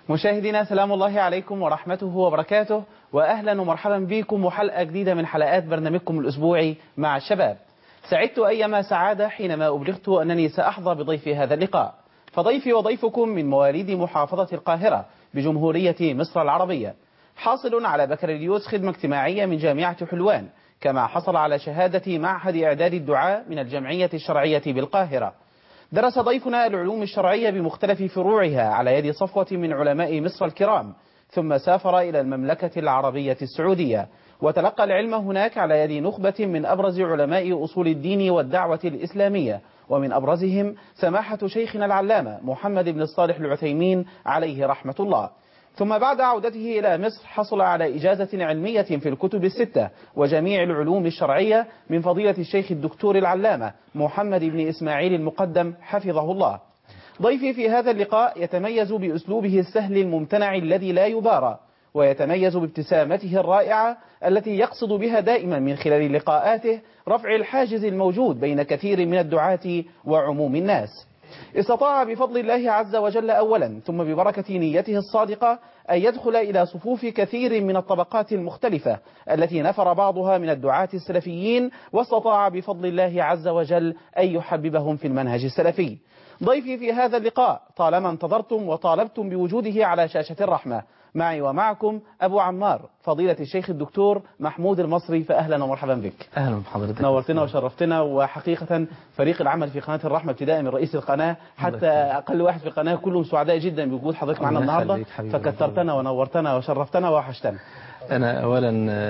مشاهدينا سلام الله عليكم ورحمته وبركاته وأهلا ومرحبا بكم وحلقة جديدة من حلقات برنامجكم الأسبوعي مع الشباب سعدت أيما سعادة حينما أبلغت أنني سأحظى بضيفي هذا اللقاء فضيفي وضيفكم من مواليد محافظة القاهرة بجمهورية مصر العربية حاصل على بكالوريوس خدمة اجتماعية من جامعة حلوان كما حصل على شهادة معهد إعداد الدعاء من الجمعية الشرعية بالقاهرة درس ضيفنا العلوم الشرعية بمختلف فروعها على يد صفوة من علماء مصر الكرام ثم سافر إلى المملكة العربية السعودية وتلقى العلم هناك على يد نخبة من أبرز علماء أصول الدين والدعوة الإسلامية ومن أبرزهم سماحة شيخنا العلامة محمد بن الصالح العثيمين عليه رحمة الله ثم بعد عودته إلى مصر حصل على إجازة علمية في الكتب الستة وجميع العلوم الشرعية من فضيلة الشيخ الدكتور العلامة محمد بن إسماعيل المقدم حفظه الله ضيفي في هذا اللقاء يتميز بأسلوبه السهل الممتنع الذي لا يبارى ويتميز بابتسامته الرائعة التي يقصد بها دائما من خلال لقاءاته رفع الحاجز الموجود بين كثير من الدعاة وعموم الناس استطاع بفضل الله عز وجل أولا ثم ببركة نيته الصادقة أن يدخل إلى صفوف كثير من الطبقات المختلفة التي نفر بعضها من الدعاة السلفيين واستطاع بفضل الله عز وجل أن يحببهم في المنهج السلفي ضيفي في هذا اللقاء طالما انتظرتم وطالبتم بوجوده على شاشة الرحمة معي ومعكم أبو عمار فضيلة الشيخ الدكتور محمود المصري فأهلا ومرحبا بك أهلا بحضرتك نورتنا وشرفتنا وحقيقة فريق العمل في قناة الرحمة ابتداء من رئيس القناة حتى أقل واحد في القناة كلهم سعداء جدا بوجود حضرتك معنا النهاردة فكثرتنا ونورتنا وشرفتنا وحشتنا أنا أولا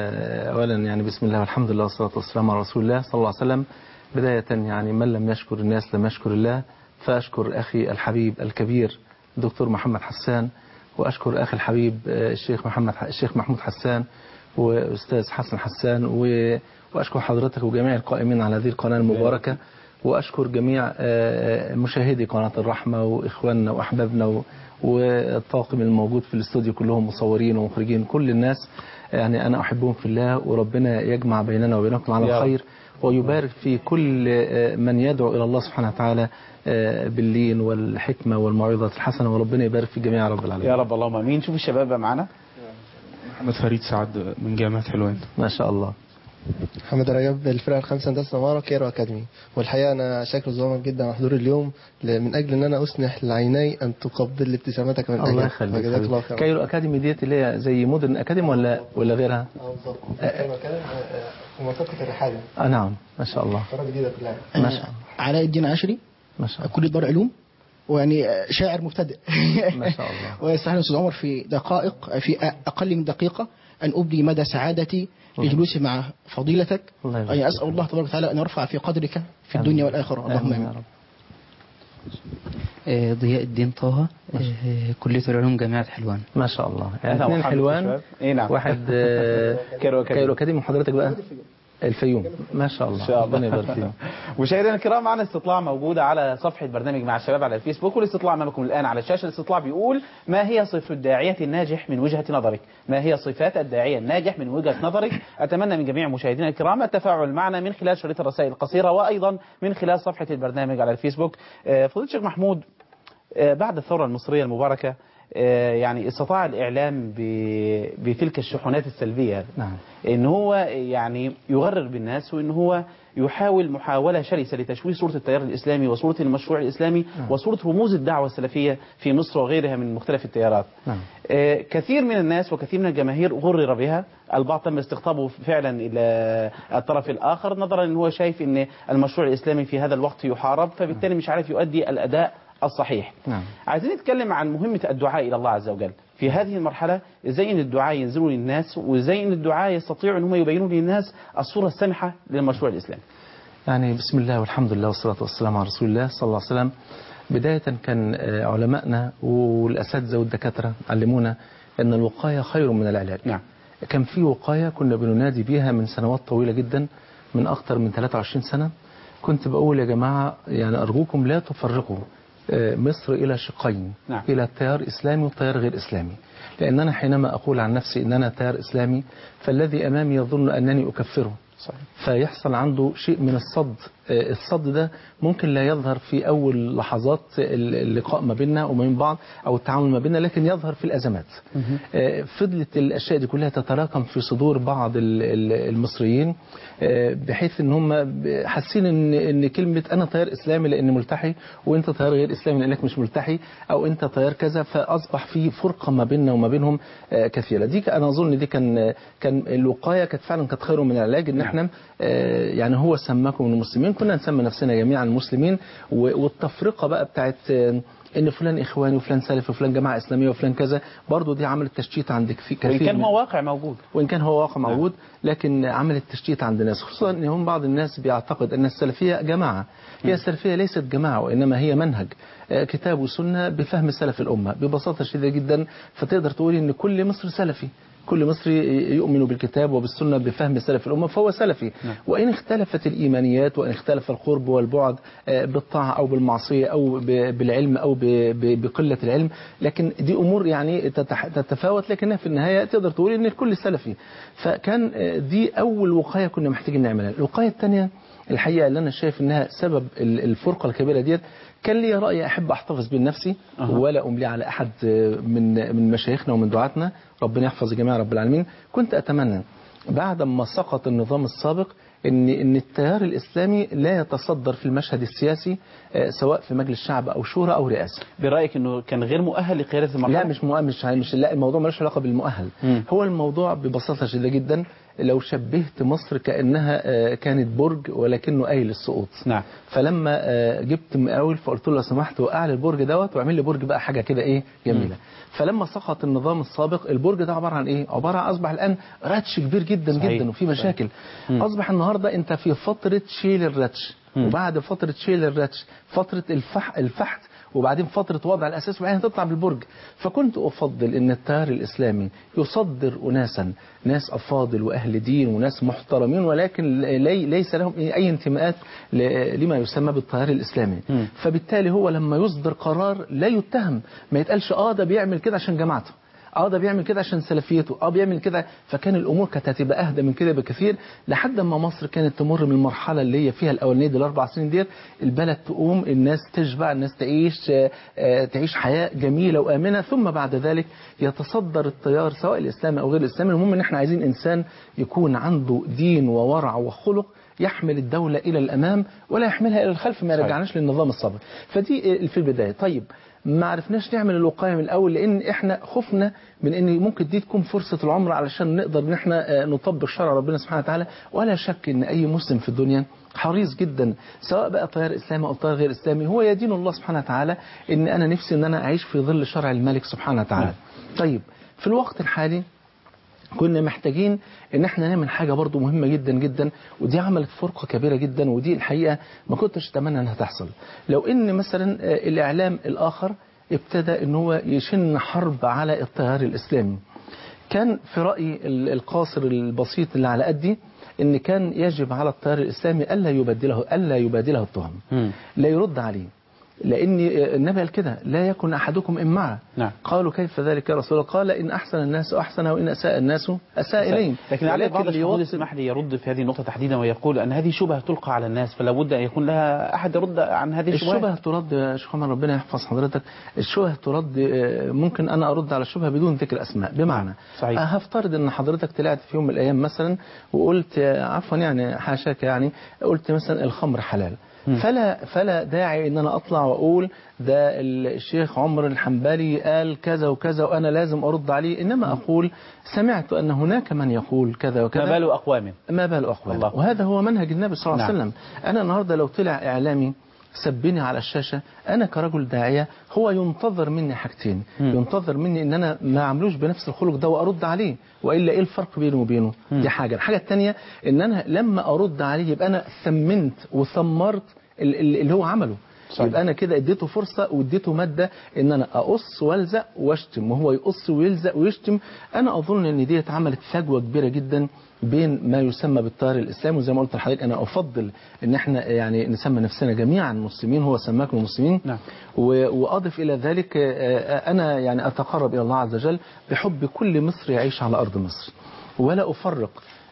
أولا يعني بسم الله والحمد لله والصلاة والسلام على رسول الله صلى الله عليه وسلم بداية يعني من لم يشكر الناس لم يشكر الله فأشكر أخي الحبيب الكبير دكتور محمد حسان وأشكر أخي الحبيب الشيخ محمد الشيخ محمود حسان وأستاذ حسن حسان وأشكر حضرتك وجميع القائمين على هذه القناة المباركة وأشكر جميع مشاهدي قناة الرحمة وإخواننا وأحبابنا والطاقم الموجود في الاستوديو كلهم مصورين ومخرجين كل الناس يعني أنا أحبهم في الله وربنا يجمع بيننا وبينكم على الخير ويبارك في كل من يدعو إلى الله سبحانه وتعالى باللين والحكمة والموعظة الحسنة وربنا يبارك في جميع رب العالمين يا رب اللهم امين شوف الشباب معنا محمد فريد سعد من جامعة حلوان ما شاء الله محمد رجب الفرقة الخامسة هندسة عمارة كيرو أكاديمي والحقيقة أنا شاكر زوامك جدا على حضور اليوم من أجل أن أنا أسنح لعيني أن تقبل ابتسامتك من أجل الله يخليك الله خير كايرو أكاديمي ديت اللي هي زي مودرن أكاديمي ولا ولا غيرها؟ اه بالظبط في منطقة الرحالة آه نعم ما شاء الله قناة جديدة كلها ما شاء الله علاء الدين عشري ما شاء الله كلية دار علوم ويعني شاعر مبتدئ ما شاء الله ويستحيل أستاذ عمر في دقائق في أقل من دقيقة أن أبدي مدى سعادتي لجلوسي مع فضيلتك الله يبارك أي أسأل الله تبارك وتعالى أن يرفع في قدرك في الدنيا والآخرة اللهم آمين يا آمين رب آه، ضياء الدين طه آه، كلية العلوم جامعة حلوان ما شاء الله يعني أهلا اثنين ومرحبا حلوان بالشباب. إيه نعم. واحد آه، كايرو أكاديمي. كايرو أكاديمي وحضرتك بقى الفيوم ما شاء الله إن شاء ربنا الله يبارك فيهم مشاهدينا الكرام معنا استطلاع موجودة على صفحة برنامج مع الشباب على الفيسبوك والاستطلاع أمامكم الآن على الشاشة الاستطلاع بيقول ما هي صفة الداعية الناجح من وجهة نظرك ما هي صفات الداعية الناجح من وجهة نظرك أتمنى من جميع مشاهدينا الكرام التفاعل معنا من خلال شريط الرسائل القصيرة وأيضا من خلال صفحة البرنامج على الفيسبوك آه، فضيلة الشيخ محمود آه، بعد الثورة المصرية المباركة آه، يعني استطاع الإعلام ب- بتلك الشحنات السلبية نعم ان هو يعني يغرر بالناس وان هو يحاول محاولة شرسة لتشويه صورة التيار الإسلامي وصورة المشروع الإسلامي وصورة رموز الدعوة السلفية في مصر وغيرها من مختلف التيارات نعم. آه، كثير من الناس وكثير من الجماهير غرر بها البعض تم استقطابه فعلا إلى الطرف الآخر نظرا ان هو شايف ان المشروع الإسلامي في هذا الوقت يحارب فبالتالي مش عارف يؤدي الأداء الصحيح نعم. عايزين نتكلم عن مهمة الدعاء إلى الله عز وجل في هذه المرحلة ازاي ان الدعاء ينزلوا للناس وازاي ان الدعاء يستطيعوا ان هم يبينوا للناس الصورة السامحة للمشروع الإسلامي يعني بسم الله والحمد لله والصلاة والسلام على رسول الله صلى الله عليه وسلم بداية كان آه، علمائنا والأساتذة والدكاترة علمونا أن الوقاية خير من العلاج نعم. كان في وقاية كنا بننادي بيها من سنوات طويلة جدا من أكثر من 23 سنة كنت بقول يا جماعة يعني أرجوكم لا تفرقوا آه، مصر إلى شقين نعم. إلى تيار إسلامي وتيار غير إسلامي لأن أنا حينما أقول عن نفسي أن أنا تيار إسلامي فالذي أمامي يظن أنني أكفره صحيح. فيحصل عنده شيء من الصد آه، الصد ده ممكن لا يظهر في أول لحظات اللقاء ما بيننا وما بين بعض أو التعامل ما بيننا لكن يظهر في الأزمات آه، فضلت الأشياء دي كلها تتراكم في صدور بعض ال- ال- المصريين آه، بحيث ان هم ب- حاسين ان ان كلمه انا تيار اسلامي لاني ملتحي وانت تيار غير اسلامي لانك مش ملتحي او انت تيار كذا فاصبح في فرقه ما بيننا وما بينهم آه، كثيره دي ك- انا اظن دي كان كان الوقايه كانت فعلا كانت خير من العلاج ان احنا آه، يعني هو سماكم من المسلمين كنا نسمي نفسنا جميعا مسلمين و- والتفرقه بقى بتاعت آه، ان فلان اخواني وفلان سلفي وفلان جماعه اسلاميه وفلان كذا برضو دي عملت تشتيت عند كثير وإن كان من- هو واقع موجود وإن كان هو واقع موجود لكن عمل التشتيت عند الناس خصوصا أن هم بعض الناس بيعتقد أن السلفية جماعة هي السلفية ليست جماعة وإنما هي منهج آه، كتاب وسنة بفهم سلف الأمة ببساطة شديدة جدا فتقدر تقول أن كل مصر سلفي كل مصري يؤمن بالكتاب وبالسنة بفهم سلف الأمة فهو سلفي وإن اختلفت الإيمانيات وإن اختلف القرب والبعد آه، بالطاعة أو بالمعصية أو ب- بالعلم أو ب- ب- بقلة العلم لكن دي أمور يعني تتح- تتفاوت لكنها في النهاية تقدر تقول إن الكل سلفي فكان آه، دي أول وقاية كنا محتاجين نعملها الوقاية الثانية الحقيقة اللي أنا شايف إنها سبب ال- الفرقة الكبيرة ديت كان لي رأي أحب أحتفظ به لنفسي ولا أملي على أحد آه، من من مشايخنا ومن دعاتنا ربنا يحفظ جميع رب العالمين كنت أتمنى بعد ما سقط النظام السابق ان ان التيار الاسلامي لا يتصدر في المشهد السياسي آه، سواء في مجلس شعب او شورى او رئاسه برأيك أنه كان غير مؤهل لقيادة المرحلة لا مش مؤهل مش مش لا الموضوع ملوش علاقه بالمؤهل مم. هو الموضوع ببساطه شديده جدا لو شبهت مصر كانها آه، كانت برج ولكنه قايل السقوط نعم فلما آه، جبت مقاول فقلت له لو سمحت وقع لي البرج دوت واعمل لي برج بقى حاجه كده ايه جميله فلما سقط النظام السابق البرج ده عباره عن ايه عباره عن اصبح الان رتش كبير جدا صحيح. جدا وفي صحيح. مشاكل اصبح النهارده انت في فتره شيل الرتش وبعد فتره شيل الرتش فتره الفح الفحت وبعدين فترة وضع الأساس وبعدين تطلع بالبرج فكنت أفضل أن التيار الإسلامي يصدر أناسا ناس أفاضل وأهل دين وناس محترمين ولكن لي ليس لهم أي انتماءات ل- لما يسمى بالتيار الإسلامي مم. فبالتالي هو لما يصدر قرار لا يتهم ما يتقالش آه ده بيعمل كده عشان جماعته اه ده بيعمل كده عشان سلفيته اه بيعمل كده فكان الامور كانت هتبقى اهدى من كده بكثير لحد ما مصر كانت تمر من المرحله اللي هي فيها الاولانيه دي الاربع سنين ديت البلد تقوم الناس تشبع الناس تعيش آه، آه، تعيش حياه جميله وامنه ثم بعد ذلك يتصدر التيار سواء الاسلامي او غير الاسلامي المهم ان احنا عايزين انسان يكون عنده دين وورع وخلق يحمل الدولة إلى الأمام ولا يحملها إلى الخلف ما صحيح. يرجعناش للنظام السابق فدي في البداية طيب ما عرفناش نعمل الوقاية من الأول لأن إحنا خفنا من أن ممكن دي تكون فرصة العمر علشان نقدر إن إحنا آه، نطبق شرع ربنا سبحانه وتعالى ولا شك أن أي مسلم في الدنيا حريص جدا سواء بقى تيار إسلامي أو تيار غير إسلامي هو يدين الله سبحانه وتعالى أن أنا نفسي أن أنا أعيش في ظل شرع الملك سبحانه وتعالى طيب في الوقت الحالي كنا محتاجين ان احنا نعمل حاجه برضو مهمه جدا جدا ودي عملت فرقه كبيره جدا ودي الحقيقه ما كنتش اتمنى انها تحصل لو ان مثلا آه، الاعلام الاخر ابتدى ان هو يشن حرب على التيار الاسلامي كان في رايي ال- القاصر البسيط اللي على قدي ان كان يجب على التيار الاسلامي الا يبدله الا يبادله التهم مم. لا يرد عليه لأن النبي قال كده لا يكن أحدكم إمعة نعم. قالوا كيف ذلك يا رسول الله قال إن أحسن الناس أحسن وإن أساء الناس أساء إليهم لكن على بعض الشهود ليوطن- اسمح لي يرد في هذه النقطة تحديدا ويقول أن هذه شبهة تلقى على الناس فلا بد أن يكون لها أحد يرد عن هذه الشبهة الشبهة ترد يا شيخ عمر ربنا يحفظ حضرتك الشبهة ترد آه، ممكن أنا أرد على الشبهة بدون ذكر أسماء بمعنى صحيح. آه، هفترض أن حضرتك طلعت في يوم من الأيام مثلا وقلت آه، عفوا يعني حاشاك يعني قلت مثلا الخمر حلال فلا فلا داعي ان انا اطلع واقول ده الشيخ عمر الحنبلي قال كذا وكذا وانا لازم ارد عليه انما اقول سمعت ان هناك من يقول كذا وكذا ما بال أقوام ما بال أقوال الله. وهذا هو منهج النبي صلى الله عليه نعم. وسلم أنا النهاردة لو طلع إعلامي سبني على الشاشة أنا كرجل داعية هو ينتظر مني حاجتين مم. ينتظر مني إن أنا ما عملوش بنفس الخلق ده وأرد عليه وإلا إيه الفرق بينه وبينه دي حاجة الحاجة الثانية إن أنا لما أرد عليه يبقى أنا ثمنت وثمرت ال- ال- اللي هو عمله صحيح. يبقى انا كده اديته فرصه واديته ماده ان انا اقص والزق واشتم وهو يقص ويلزق ويشتم انا اظن ان ديت عملت فجوه كبيره جدا بين ما يسمى بالتيار الاسلامي وزي ما قلت لحضرتك انا افضل ان احنا يعني نسمى نفسنا جميعا مسلمين هو سماكم مسلمين نعم. و- واضف الى ذلك آه، انا يعني اتقرب الى الله عز وجل بحب كل مصري يعيش على ارض مصر ولا افرق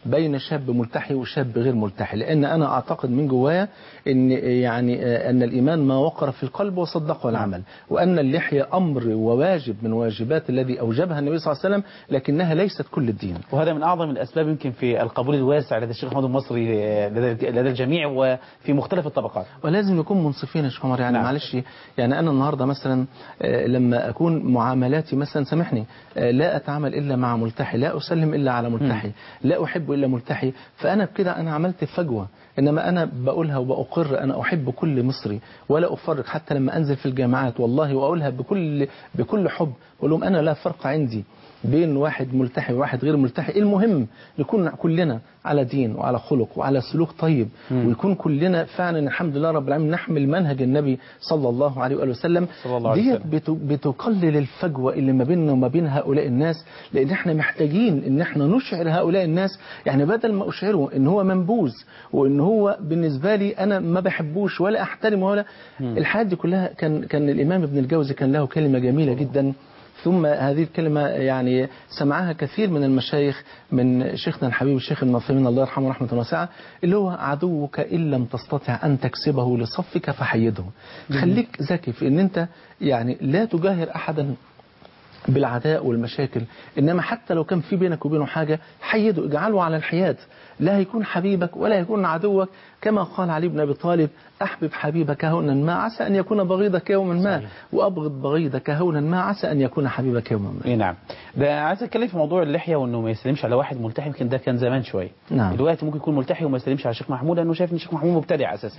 بين شاب ملتحي وشاب غير ملتحي لان انا اعتقد من جوايا ان يعني آه، ان الايمان ما وقر في القلب وصدقه العمل وان اللحيه امر وواجب من واجبات الذي اوجبها النبي صلى الله عليه وسلم لكنها ليست كل الدين وهذا من اعظم الاسباب يمكن في القبول الواسع لدى الشيخ محمود المصري آه، لدى لدى الجميع وفي مختلف الطبقات ولازم نكون منصفين يا شيخ عمر يعني نعم. معلش يعني انا النهارده مثلا آه، لما اكون معاملاتي مثلا سامحني آه، لا اتعامل الا مع ملتحي لا اسلم الا على ملتحي لا احب الا ملتحي فانا بكده انا عملت فجوه انما انا بقولها وبأقر انا احب كل مصري ولا افرق حتى لما انزل في الجامعات والله واقولها بكل بكل حب بقول لهم انا لا فرق عندي بين واحد ملتحي وواحد غير ملتحي المهم نكون كلنا على دين وعلى خلق وعلى سلوك طيب ويكون كلنا فعلا الحمد لله رب العالمين نحمل منهج النبي صلى الله عليه وآله وسلم صلى الله عليه ديت وسلم. بت- بتقلل الفجوة اللي ما بيننا وما بين هؤلاء الناس لأن احنا محتاجين ان احنا نشعر هؤلاء الناس يعني بدل ما أشعره ان هو منبوذ وان هو بالنسبة لي أنا ما بحبوش ولا أحترمه ولا الحاجات دي كلها كان كان الإمام ابن الجوزي كان له كلمة جميلة جدا ثم هذه الكلمة يعني سمعها كثير من المشايخ من شيخنا الحبيب الشيخ المنصمين الله يرحمه رحمة واسعة اللي هو عدوك إن لم تستطع أن تكسبه لصفك فحيده خليك ذكي في أن أنت يعني لا تجاهر أحدا بالعداء والمشاكل إنما حتى لو كان في بينك وبينه حاجة حيده اجعله على الحياد لا هيكون حبيبك ولا هيكون عدوك كما قال علي بن أبي طالب أحبب حبيبك هونا ما عسى أن يكون بغيضك يوما ما وأبغض بغيضك هونا ما عسى أن يكون حبيبك يوما ما اي نعم ده عايز اتكلم في موضوع اللحيه وانه ما يسلمش على واحد ملتحي يمكن ده كان زمان شويه نعم. دلوقتي ممكن يكون ملتحي وما يسلمش على الشيخ محمود لانه شايف ان الشيخ محمود مبتدع اساسا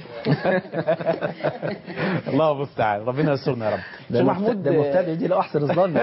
الله المستعان ربنا يسترنا يا رب ده الشيخ محمود ده مبتدئ دي لو أحسن الظن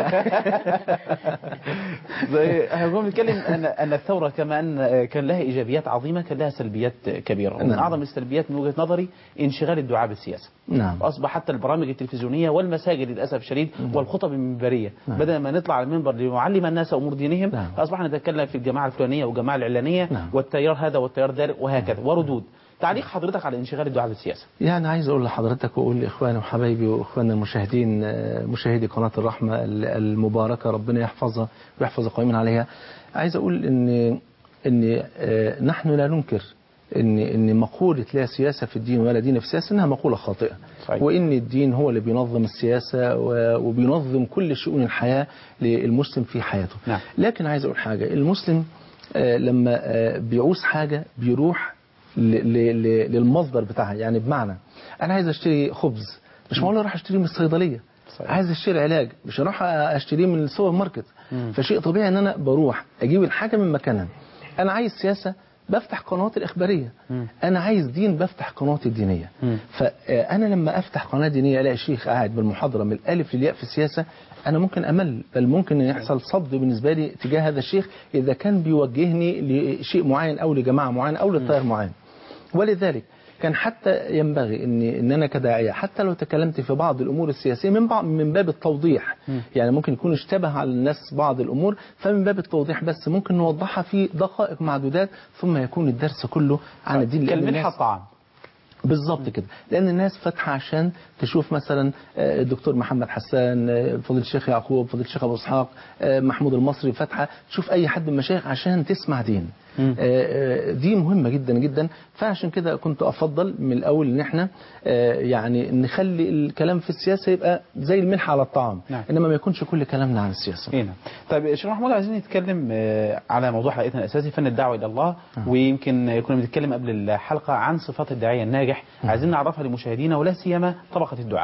زي- احنا كنا بنتكلم ان ان الثوره كما ان كان لها ايجابيات عظيمه كان لها سلبيات كبيره ومن نعم. اعظم السلبيات من وجهه نظري انشغال الدعاء بالسياسه نعم واصبح حتى البرامج التلفزيونيه والمساجد للاسف الشديد والخطب المنبريه نعم. بدل ما نطلع على المنبر لنعلم الناس امور دينهم نعم. اصبحنا نتكلم في الجماعه الفلانيه والجماعه العلانيه نعم. والتيار هذا والتيار ذلك وهكذا وردود تعليق حضرتك على انشغال الدعاء بالسياسه يعني عايز أقول لحضرتك وأقول لإخواني وحبايبي وإخواننا المشاهدين آه، مشاهدي قناة الرحمة ال- المباركة ربنا يحفظها ويحفظ القائمين عليها عايز أقول إن إن آه، نحن لا ننكر إن إن مقولة لا سياسة في الدين ولا دين في السياسة إنها مقولة خاطئة صحيح. وإن الدين هو اللي بينظم السياسة و- وبينظم كل شؤون الحياة للمسلم في حياته نعم. لكن عايز أقول حاجة المسلم آه، لما آه، بيعوز حاجة بيروح ل- ل- ل- للمصدر بتاعها يعني بمعنى انا عايز اشتري خبز مش معقول اروح اشتريه من الصيدليه صحيح. عايز اشتري علاج مش هروح اشتريه من السوبر ماركت فشيء طبيعي ان انا بروح اجيب الحاجه من مكانها انا عايز سياسه بفتح قنوات الإخبارية أنا عايز دين بفتح قنوات الدينية فأنا لما أفتح قناة دينية ألاقي شيخ قاعد بالمحاضرة من الألف للياء في السياسة أنا ممكن أمل بل ممكن يحصل صد بالنسبة لي تجاه هذا الشيخ إذا كان بيوجهني لشيء معين أو لجماعة معينة أو لتيار معين ولذلك كان حتى ينبغي ان ان انا كداعيه حتى لو تكلمت في بعض الامور السياسيه من بعض من باب التوضيح يعني ممكن يكون اشتبه على الناس بعض الامور فمن باب التوضيح بس ممكن نوضحها في دقائق معدودات ثم يكون الدرس كله عن الدين لأن كالملح الناس- الطعام بالظبط كده لان الناس فاتحه عشان تشوف مثلا آه، الدكتور محمد حسان آه، فضيله الشيخ يعقوب فضيله الشيخ ابو اسحاق آه، محمود المصري فاتحه تشوف اي حد من المشايخ عشان تسمع دين آه، آه، دي مهمه جدا جدا فعشان كده كنت افضل من الاول ان احنا آه، يعني نخلي الكلام في السياسه يبقى زي الملح على الطعام نعم. انما ما يكونش كل كلامنا عن السياسه هنا طيب شيخ محمود عايزين نتكلم آه، على موضوع حلقتنا الاساسي فن الدعوه الى الله ويمكن كنا بنتكلم قبل الحلقه عن صفات الداعيه الناجح عايزين نعرفها لمشاهدينا ولا سيما طبقه الدعاء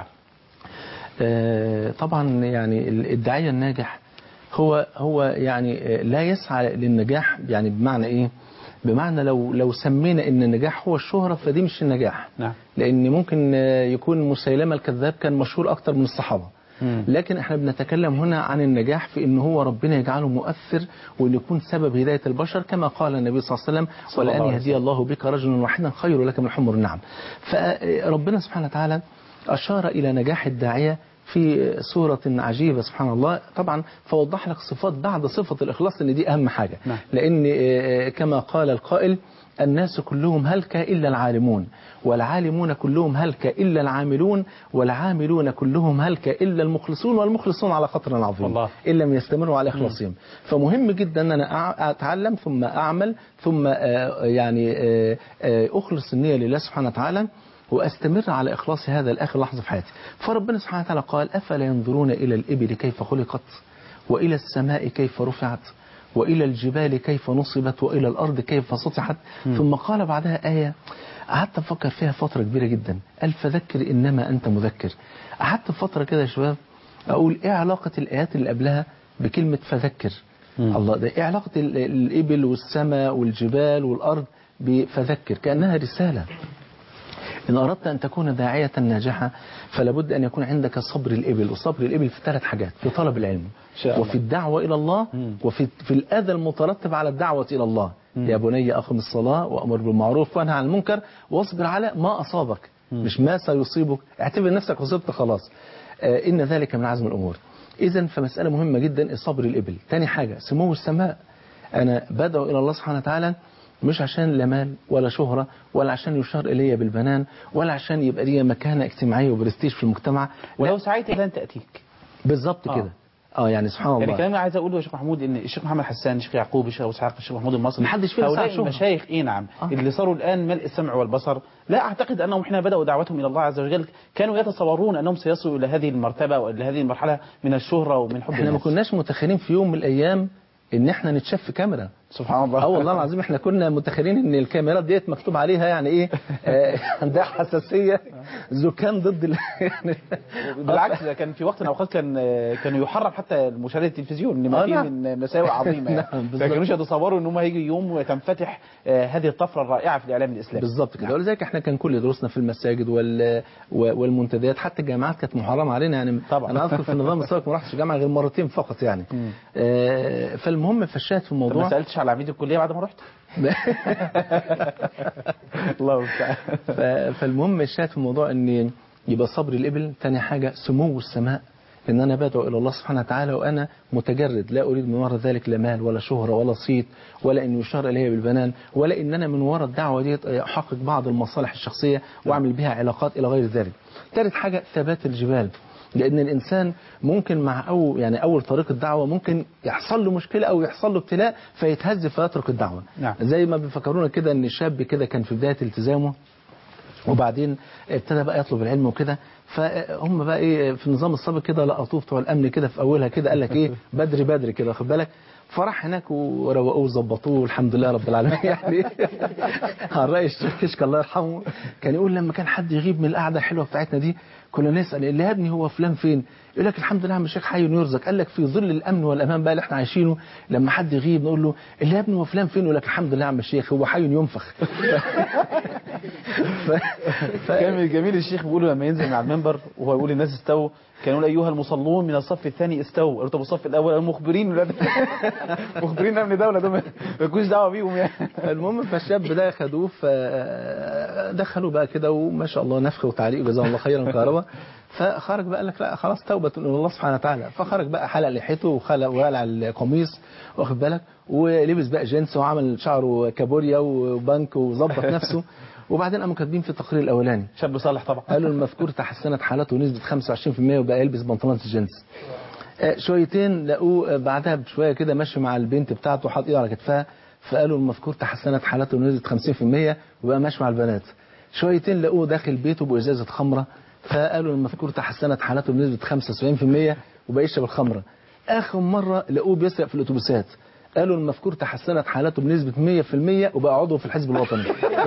آه، طبعا يعني ال- الداعية الناجح هو هو يعني آه، لا يسعى للنجاح يعني بمعنى ايه بمعنى لو لو سمينا ان النجاح هو الشهرة فدي مش النجاح نعم. لان ممكن آه، يكون مسيلمة الكذاب كان مشهور اكتر من الصحابة مم. لكن احنا بنتكلم هنا عن النجاح في ان هو ربنا يجعله مؤثر وان يكون سبب هداية البشر كما قال النبي صلى الله عليه وسلم صلى الله ولأن عليه يهدي الله بك رجلا واحدا خير لك من حمر النعم فربنا سبحانه وتعالى أشار إلى نجاح الداعية في سورة عجيبة سبحان الله طبعا فوضح لك صفات بعد صفة الإخلاص لأن دي أهم حاجة نعم. لأن آه، كما قال القائل الناس كلهم هلك إلا العالمون والعالمون كلهم هلك إلا العاملون والعاملون كلهم هلك إلا المخلصون والمخلصون على خطر عظيم الله. إن لم يستمروا على إخلاصهم فمهم جدا أن أنا أع- أتعلم ثم أعمل ثم آه، يعني آه، آه، أخلص النية لله سبحانه وتعالى واستمر على اخلاص هذا لاخر لحظه في حياتي فربنا سبحانه وتعالى قال افلا ينظرون الى الابل كيف خلقت والى السماء كيف رفعت والى الجبال كيف نصبت والى الارض كيف سطحت ثم قال بعدها ايه قعدت افكر فيها فتره كبيره جدا قال فذكر انما انت مذكر قعدت فتره كده يا شباب اقول ايه علاقه الايات اللي قبلها بكلمه فذكر الله ده ايه علاقه ال- الابل والسماء والجبال والارض بفذكر كانها رساله إن أردت أن تكون داعية ناجحة فلا بد أن يكون عندك صبر الإبل وصبر الإبل في ثلاث حاجات في طلب العلم شاء الله. وفي الدعوة إلى الله وفي في الأذى المترتب على الدعوة إلى الله يا بني أقم الصلاة وأمر بالمعروف وانهى عن المنكر واصبر على ما أصابك مش ما سيصيبك اعتبر نفسك أصبت خلاص آه إن ذلك من عزم الأمور إذا فمسألة مهمة جدا صبر الإبل تاني حاجة سمو السماء أنا بدعو إلى الله سبحانه وتعالى مش عشان لا مال ولا شهرة ولا عشان يشار إلي بالبنان ولا عشان يبقى لي مكانة اجتماعية وبرستيج في المجتمع ولو سعيت لن تأتيك بالظبط آه. كده اه يعني سبحان يعني الله الكلام اللي عايز اقوله يا شيخ محمود ان الشيخ محمد حسان الشيخ يعقوب الشيخ ابو اسحاق الشيخ محمود المصري محدش فينا هؤلاء سعى شهرة. المشايخ اي نعم آه. اللي صاروا الان ملء السمع والبصر لا اعتقد انهم حين بداوا دعوتهم الى الله عز وجل كانوا يتصورون انهم سيصلوا الى هذه المرتبه والى هذه المرحله من الشهره ومن حب احنا ما الناس. كناش متخيلين في يوم من الايام ان احنا نتشاف في كاميرا سبحان الله اه والله العظيم احنا كنا متخيلين ان الكاميرات ديت مكتوب عليها يعني ايه آه، عندها حساسيه زكام ضد ال... يعني بالعكس ده كان في وقت من الاوقات كان كانوا يحرم حتى مشاهده التلفزيون لما آه، فيه نعم. من مساوئ عظيمه يعني. نعم، بالظبط. ما كانوش يتصوروا ان هم هيجي يوم وتنفتح آه، هذه الطفره الرائعه في الاعلام الاسلامي بالظبط كده ولذلك احنا كان كل دروسنا في المساجد وال... و- والمنتديات حتى الجامعات كانت محرمه علينا يعني طبعا. انا اذكر في النظام السابق ما رحتش جامعه غير مرتين فقط يعني آه فالمهم فالشاهد في طب ما الموضوع سالتش على عميد الكليه بعد ما رحت الله المستعان ف- فالمهم الشاهد في الموضوع ان يبقى صبر الابل ثاني حاجه سمو السماء ان انا بدعو الى الله سبحانه وتعالى وانا متجرد لا اريد من وراء ذلك لا مال ولا شهره ولا صيت ولا ان يشار الي بالبنان ولا ان انا من وراء الدعوه ديت احقق بعض المصالح الشخصيه واعمل بها علاقات الى غير ذلك. ثالث حاجه ثبات الجبال لان الانسان ممكن مع او يعني اول طريق الدعوه ممكن يحصل له مشكله او يحصل له ابتلاء فيتهز فيترك الدعوه. نعم. زي ما بيفكرونا كده ان شاب كده كان في بدايه التزامه وبعدين ابتدى بقى يطلب العلم وكده فهم بقى ايه في النظام السابق كده لقطوه بتوع الامن كده في اولها كده قال لك ايه بدري بدري كده واخد بالك فراح هناك وروقوه وظبطوه الحمد لله رب العالمين يعني على راي الشيخ كشك الله يرحمه كان يقول لما كان حد يغيب من القعده الحلوه بتاعتنا دي كنا نسال اللي يا ابني هو فلان فين؟ يقول لك الحمد لله يا عم الشيخ حي يرزق قال لك في ظل الامن والامان بقى اللي احنا عايشينه لما حد يغيب نقول له اللي يا ابني هو فلان فين؟ يقول لك الحمد لله يا عم الشيخ هو حي ينفخ ف... ف... كان من الجميل الشيخ بيقول لما ينزل من على المنبر وهو يقول للناس استووا كان يقول ايها المصلون من الصف الثاني استووا قالوا طب الصف الاول المخبرين ولا مخبرين امن دوله دول ما يكونش دعوه بيهم يعني المهم فالشاب ده خدوه فدخلوا بقى كده وما شاء الله نفخ وتعليق جزاه الله خيرا كهرباء فخرج بقى قال لك لا خلاص توبة إلى الله سبحانه وتعالى فخرج بقى حلق لحيته وخلق وقلع القميص واخد بالك ولبس بقى جينز وعمل شعره كابوريا وبنك وظبط نفسه وبعدين قاموا كاتبين في التقرير الاولاني شاب صالح طبعا قالوا المذكور تحسنت حالته نسبة 25% وبقى يلبس بنطلونات الجينز آه، شويتين لقوه آه، بعدها بشويه كده ماشي مع البنت بتاعته حاطط ايده على كتفها فقالوا المذكور تحسنت حالته نسبة 50% وبقى ماشي مع البنات شويتين لقوه داخل بيته بإزازة خمرة فقالوا المذكور تحسنت حالته بنسبة 75% وبقى يشرب الخمرة آخر مرة لقوه بيسرق في الأتوبيسات قالوا المذكور تحسنت حالته بنسبة 100% وبقى عضو في الحزب الوطني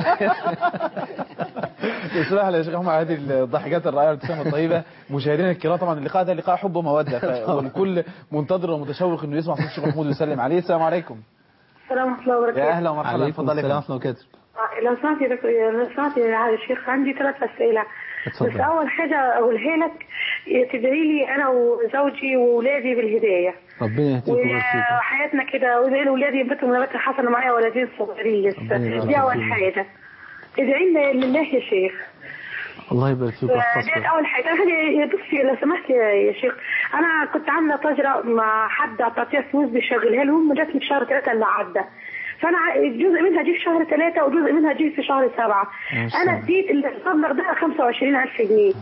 اسمح لي يا شيخ احمد هذه الضحكات الرائعه والابتسامه الطيبه مشاهدينا الكرام طبعا اللقاء ده لقاء حب وموده ف- والكل منتظر ومتشوق انه يسمع صوت الشيخ محمود ويسلم عليه السلام عليكم السلام ورحمة الله يا وبركاته اهلا ومرحبا عليكم اتفضل السلام يا ورحمة الله وبركاته آه، لو سمحت يا دكتور- لو سمحت يا شيخ عندي ثلاث أسئلة اتفضل. بس أول حاجة أقولها لك تدعي لي أنا وزوجي وولادي بالهداية ربنا يهديك ويبارك فيك وحياتنا كده وادعي لأولادي ينبتوا من نبات حسنة معايا ولدين صغيرين ربنا لسه يبارك دي أول فيك. حاجة ادعي لنا لله يا شيخ الله يبارك فيك دي ويحفظك اول حاجه هذه بصي لو سمحت يا يا شيخ انا كنت عامله تاجره مع حد على تعطيه فلوس بيشغلها لهم جاتني في شهر ثلاثه اللي عدى فانا ع- جزء منها جه في شهر ثلاثه وجزء منها جه في شهر سبعه انا اديت المبلغ ده 25000 جنيه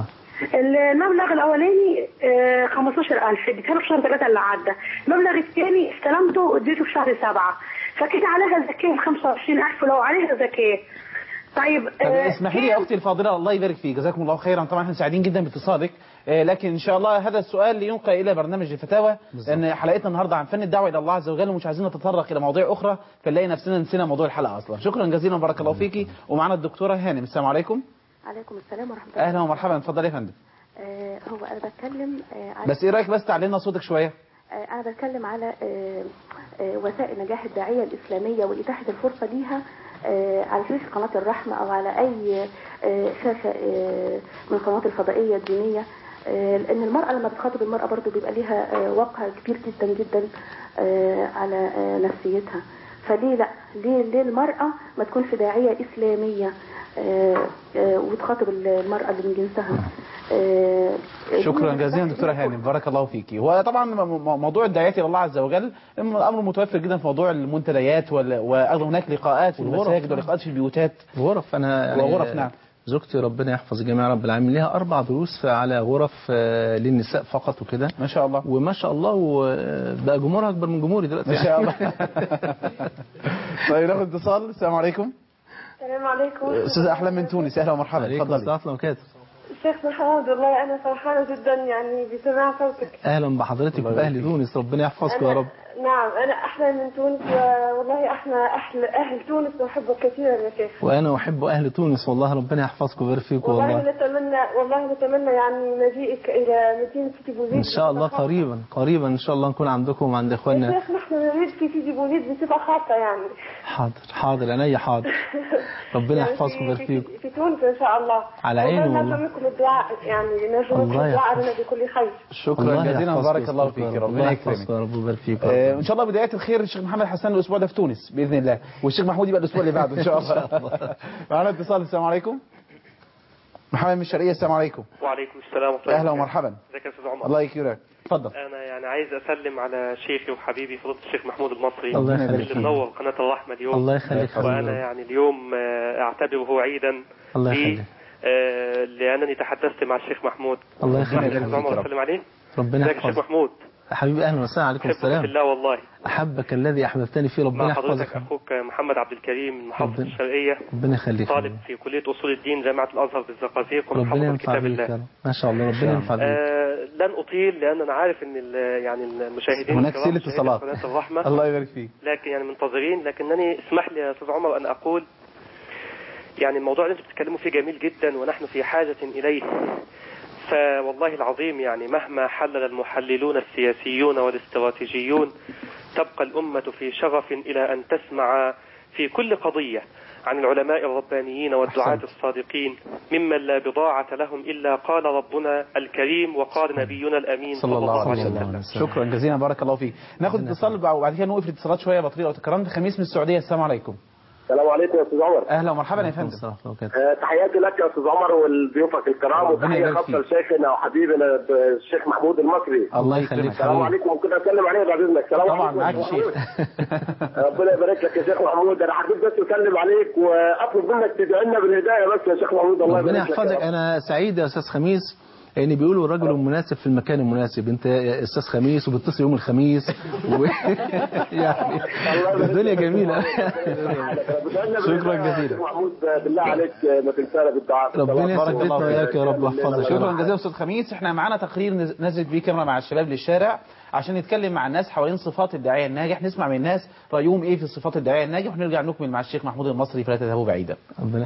المبلغ الاولاني آه، 15000 اديتها له في شهر ثلاثه اللي عدى المبلغ الثاني استلمته واديته في شهر سبعه فكده عليها زكاه ب 25000 ولو عليها زكاه طيب طب آه، اسمحي لي يا اختي الفاضله الله يبارك فيك جزاكم الله خيرا طبعا احنا سعيدين جدا باتصالك آه، لكن ان شاء الله هذا السؤال ينقل الى برنامج الفتاوى لان حلقتنا النهارده عن فن الدعوه الى الله عز وجل ومش عايزين نتطرق الى مواضيع اخرى فنلاقي نفسنا نسينا موضوع الحلقه اصلا شكرا جزيلا وبارك الله فيكي ومعنا الدكتوره هانم السلام عليكم عليكم السلام ورحمة الله اهلا ومرحبا اتفضلي يا فندم آه هو أنا بتكلم آه على بس ايه رايك بس تعلي لنا صوتك شويه آه أنا بتكلم على آه آه وسائل نجاح الداعية الإسلامية وإتاحة الفرصة ليها آه على شاشة قناة الرحمة أو على أي آه شاشة آه من القنوات الفضائية الدينية آه لأن المرأة لما بتخاطب المرأة برضو بيبقى ليها آه وقع كبير جدا جدا آه على آه نفسيتها فليه لا ليه ليه المرأة ما تكونش داعية إسلامية آه آه وتخاطب المرأة اللي من جنسها آه شكرا دي جزيلا بس دكتوره ليها هانم بارك الله فيكي وطبعا م- م- موضوع الدعايات الى الله عز وجل امر متوفر جدا في موضوع المنتديات وال- وايضا هناك لقاءات في والغرف. المساجد ولقاءات في البيوتات غرف انا يعني وغرف، نعم. زوجتي ربنا يحفظ جميع رب العالمين لها اربع دروس على غرف آه، للنساء فقط وكده ما شاء الله وما شاء الله وبقى جمهورها اكبر من جمهوري دلوقتي ما شاء الله طيب ناخد اتصال السلام عليكم السلام عليكم استاذ احلام من تونس اهلا ومرحبا عليكم اتفضلي السلام وبركاته شيخ محمد والله انا فرحانه جدا يعني بسماع صوتك اهلا بحضرتك وباهل تونس ربنا يحفظكم يا رب نعم انا احلى من تونس والله احنا اهل اهل تونس نحبك كثيرا يا شيخ وانا احب اهل تونس والله ربنا يحفظكم ويبارك فيكم والله والله نتمنى والله نتمنى يعني مجيئك الى مدينه سيدي بوزيد ان شاء الله بصفة قريبا قريبا ان شاء الله نكون عندكم وعند خاصة. اخواننا يا شيخ نحن نريد في سيدي بوزيد بصفه خاصه يعني حاضر حاضر عينيا حاضر ربنا يعني يحفظكم في, ويبارك في, فيكم في تونس ان شاء الله على عيني والله والله. نرجو منكم الدعاء يعني نرجو منكم الله الدعاء يحفظك. لنا بكل خير شكرا الله جزيلا يحفظكم وبارك الله ويستركم فيك يا رب. ربنا الله يكرمك يحفظكم يا رب ويبارك فيكم يا آه، رب. ان شاء الله بدايه الخير الشيخ محمد حسان الاسبوع ده في تونس باذن الله والشيخ محمود يبقى الاسبوع اللي بعده ان شاء الله معانا اتصال السلام عليكم محمد من الشرقيه السلام عليكم وعليكم السلام ورحمة الله اهلا وبركاته. ومرحبا ازيك يا استاذ عمر الله يكرمك اتفضل انا يعني عايز اسلم على شيخي وحبيبي فضيله الشيخ محمود المصري الله يخليك. اللي منور قناه الرحمه اليوم الله يخليك حبيبي وانا رب. يعني اليوم آه، اعتبره عيدا الله لي يخليك آه، لانني تحدثت مع الشيخ محمود الله اسمح لي يخليك يا استاذ عمر اسلم عليه ربنا ازيك يا شيخ يحفظك محمود حبيبي اهلا وسهلا عليكم احبك في السلام الله والله احبك الذي احببتني فيه ربنا مع حضرتك يحفظك اخوك محمد عبد الكريم من محافظه ربنا- الشرقيه ربنا يخليك طالب في كليه اصول الدين جامعه الازهر بالزقازيق ربنا ومحافظه ينفع كتاب بيك يا الله رب ما شاء الله ربنا ينفع بيك آه لن اطيل لان انا عارف ان ال- يعني المشاهدين هناك الكرام سلة مشاهدي اتصالات. قناه الرحمه الله يبارك فيك لكن يعني منتظرين لكنني اسمح لي يا استاذ عمر ان اقول يعني الموضوع اللي انتم بتتكلموا فيه جميل جدا ونحن في حاجه اليه فوالله العظيم يعني مهما حلل المحللون السياسيون والاستراتيجيون تبقى الامه في شغف الى ان تسمع في كل قضيه عن العلماء الربانيين والدعاة أحسنت. الصادقين ممن لا بضاعة لهم إلا قال ربنا الكريم وقال نبينا الأمين صلى الله عليه صلى الله وسلم عليه وسلم. شكرا جزيلا بارك الله فيك ناخد اتصال بع- وبعد كده نوقف الاتصالات شويه بطريقه وتكرمت خميس من السعوديه السلام عليكم السلام عليكم يا استاذ عمر اهلا ومرحبا يا عليكم فندم السلام ورحمة الله وبركاته. آه، تحياتي لك يا استاذ عمر ولضيوفك الكرام ربنا وتحيه يبارك خاصه فيك. لشيخنا وحبيبنا الشيخ محمود المصري الله يخليك يكرمك السلام حبيبي. عليكم ممكن اسلم عليه بعد اذنك السلام طبعا عليكم معاك يا الشيخ محمود. ربنا يبارك لك يا شيخ محمود انا حبيت بس اسلم عليك واطلب منك تدعي لنا بالهدايه بس يا شيخ محمود الله ربنا يبارك لك يا يحفظك رب. انا سعيد يا استاذ خميس يعني بيقولوا الرجل المناسب في المكان المناسب انت يا استاذ خميس وبتصل يوم الخميس و... يعني الله يبارك الدنيا لك. جميله بتدعي لنا شكراً بالهداية يا جزيلا. شيخ محمود بالله عليك ما تنسانا بالدعاء ربنا بارك الله يثبتنا فيك. وياك يا رب واحفظك يا شكرا رب. جزيلا استاذ خميس احنا معانا تقرير نز- نزلت بيه كاميرا مع الشباب للشارع عشان نتكلم مع الناس حوالين صفات الداعيه الناجح نسمع من الناس رايهم ايه في صفات الداعيه الناجح ونرجع نكمل مع الشيخ محمود المصري فلا تذهبوا بعيدا ربنا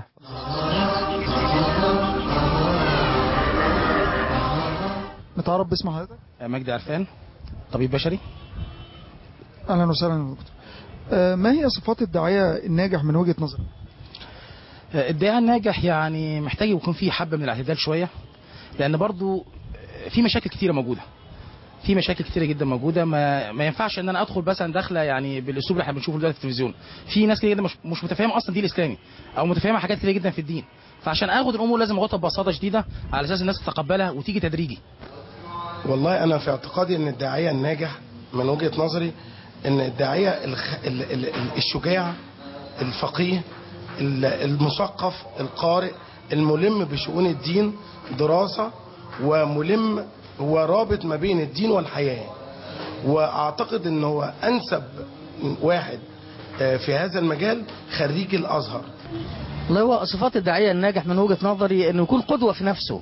نتعرف باسم حضرتك مجدي عرفان طبيب بشري اهلا وسهلا يا دكتور آه، ما هي صفات الداعية الناجح من وجهة نظرك آه، الداعي الناجح يعني محتاج يكون فيه حبة من الاعتدال شوية لأن برضو في مشاكل كتيرة موجودة في مشاكل كتيره جدا موجوده ما, ما ينفعش ان انا ادخل مثلا داخله يعني بالاسلوب اللي احنا بنشوفه دلوقتي في التلفزيون في ناس كتير جدا مش, مش متفاهمه اصلا الدين الاسلامي او متفاهمه حاجات كتير جدا في الدين فعشان اخد الامور لازم اخدها ببساطه شديده على اساس الناس تتقبلها وتيجي تدريجي والله انا في اعتقادي ان الداعيه الناجح من وجهه نظري ان الداعيه الخ... ال... ال... ال- الشجاع الفقيه ال- المثقف القارئ الملم بشؤون الدين دراسه وملم هو رابط ما بين الدين والحياه واعتقد ان هو انسب واحد آه، في هذا المجال خريج الازهر والله هو صفات الداعيه الناجح من وجهه نظري انه يكون قدوه في نفسه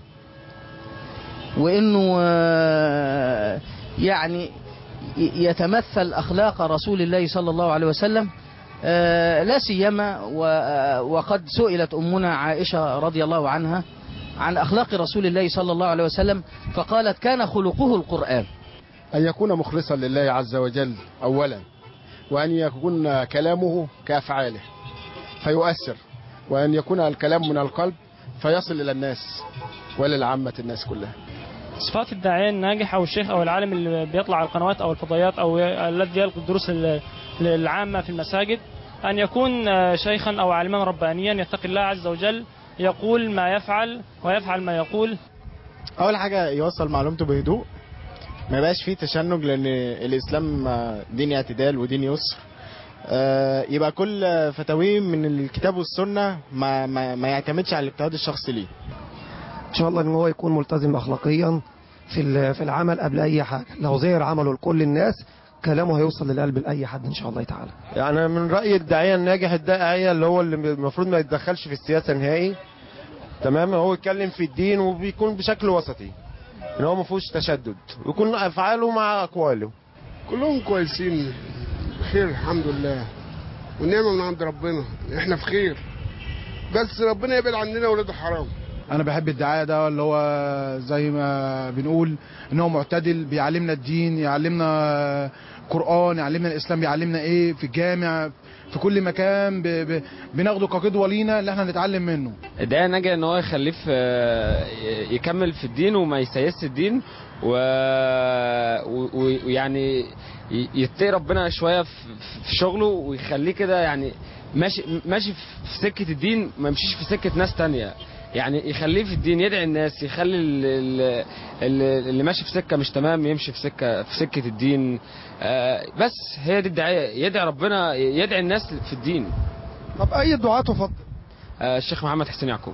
وانه آه، يعني ي- يتمثل اخلاق رسول الله صلى الله عليه وسلم آه، لا سيما و- آه، وقد سئلت امنا عائشه رضي الله عنها عن اخلاق رسول الله صلى الله عليه وسلم فقالت كان خلقه القران أن يكون مخلصا لله عز وجل أولا وأن يكون كلامه كأفعاله فيؤثر وأن يكون الكلام من القلب فيصل إلى الناس وللعامة الناس كلها صفات الداعية الناجح أو الشيخ أو العالم اللي بيطلع على القنوات أو الفضائيات أو الذي يلقي الدروس ال- العامة في المساجد أن يكون آه، شيخا أو عالما ربانيا يتقي الله عز وجل يقول ما يفعل ويفعل ما يقول اول حاجه يوصل معلومته بهدوء ما يبقاش فيه تشنج لان الاسلام دين اعتدال ودين يسر آه، يبقى كل فتاويه من الكتاب والسنه ما, ما, ما يعتمدش على الاجتهاد الشخصي ليه ان شاء الله ان هو يكون ملتزم اخلاقيا في ال- في العمل قبل اي حاجه لو ظهر عمله لكل الناس كلامه هيوصل للقلب لاي حد ان شاء الله تعالى يعني من رأيي الداعية الناجح الداعية اللي هو اللي المفروض ما يتدخلش في السياسة نهائي تمام هو يتكلم في الدين وبيكون بشكل وسطي ان هو ما فيهوش تشدد ويكون افعاله مع اقواله كلهم كويسين بخير الحمد لله والنعمه من عند ربنا احنا في خير بس ربنا يبعد عننا ولاد حرام انا بحب الدعايه ده اللي هو زي ما بنقول ان هو معتدل بيعلمنا الدين يعلمنا قران يعلمنا الاسلام بيعلمنا ايه في الجامع في كل مكان ب... ب... بناخده كقدوه لينا اللي احنا نتعلم منه الداعية ناجي ان هو يخليه في يكمل في الدين وما يسيس الدين و- و- ويعني ي- يتقي ربنا شويه في في شغله ويخليه كده يعني ماشي ماشي في سكه الدين ما يمشيش في سكه ناس تانية يعني يخليه في الدين يدعي الناس يخلي ال- ال- ال- اللي ماشي في سكه مش تمام يمشي في سكه في سكه الدين آه، بس هي دي الدعايه يدعي ربنا يدعي الناس في الدين طب اي دعاء تفضل آه، الشيخ محمد حسين يعقوب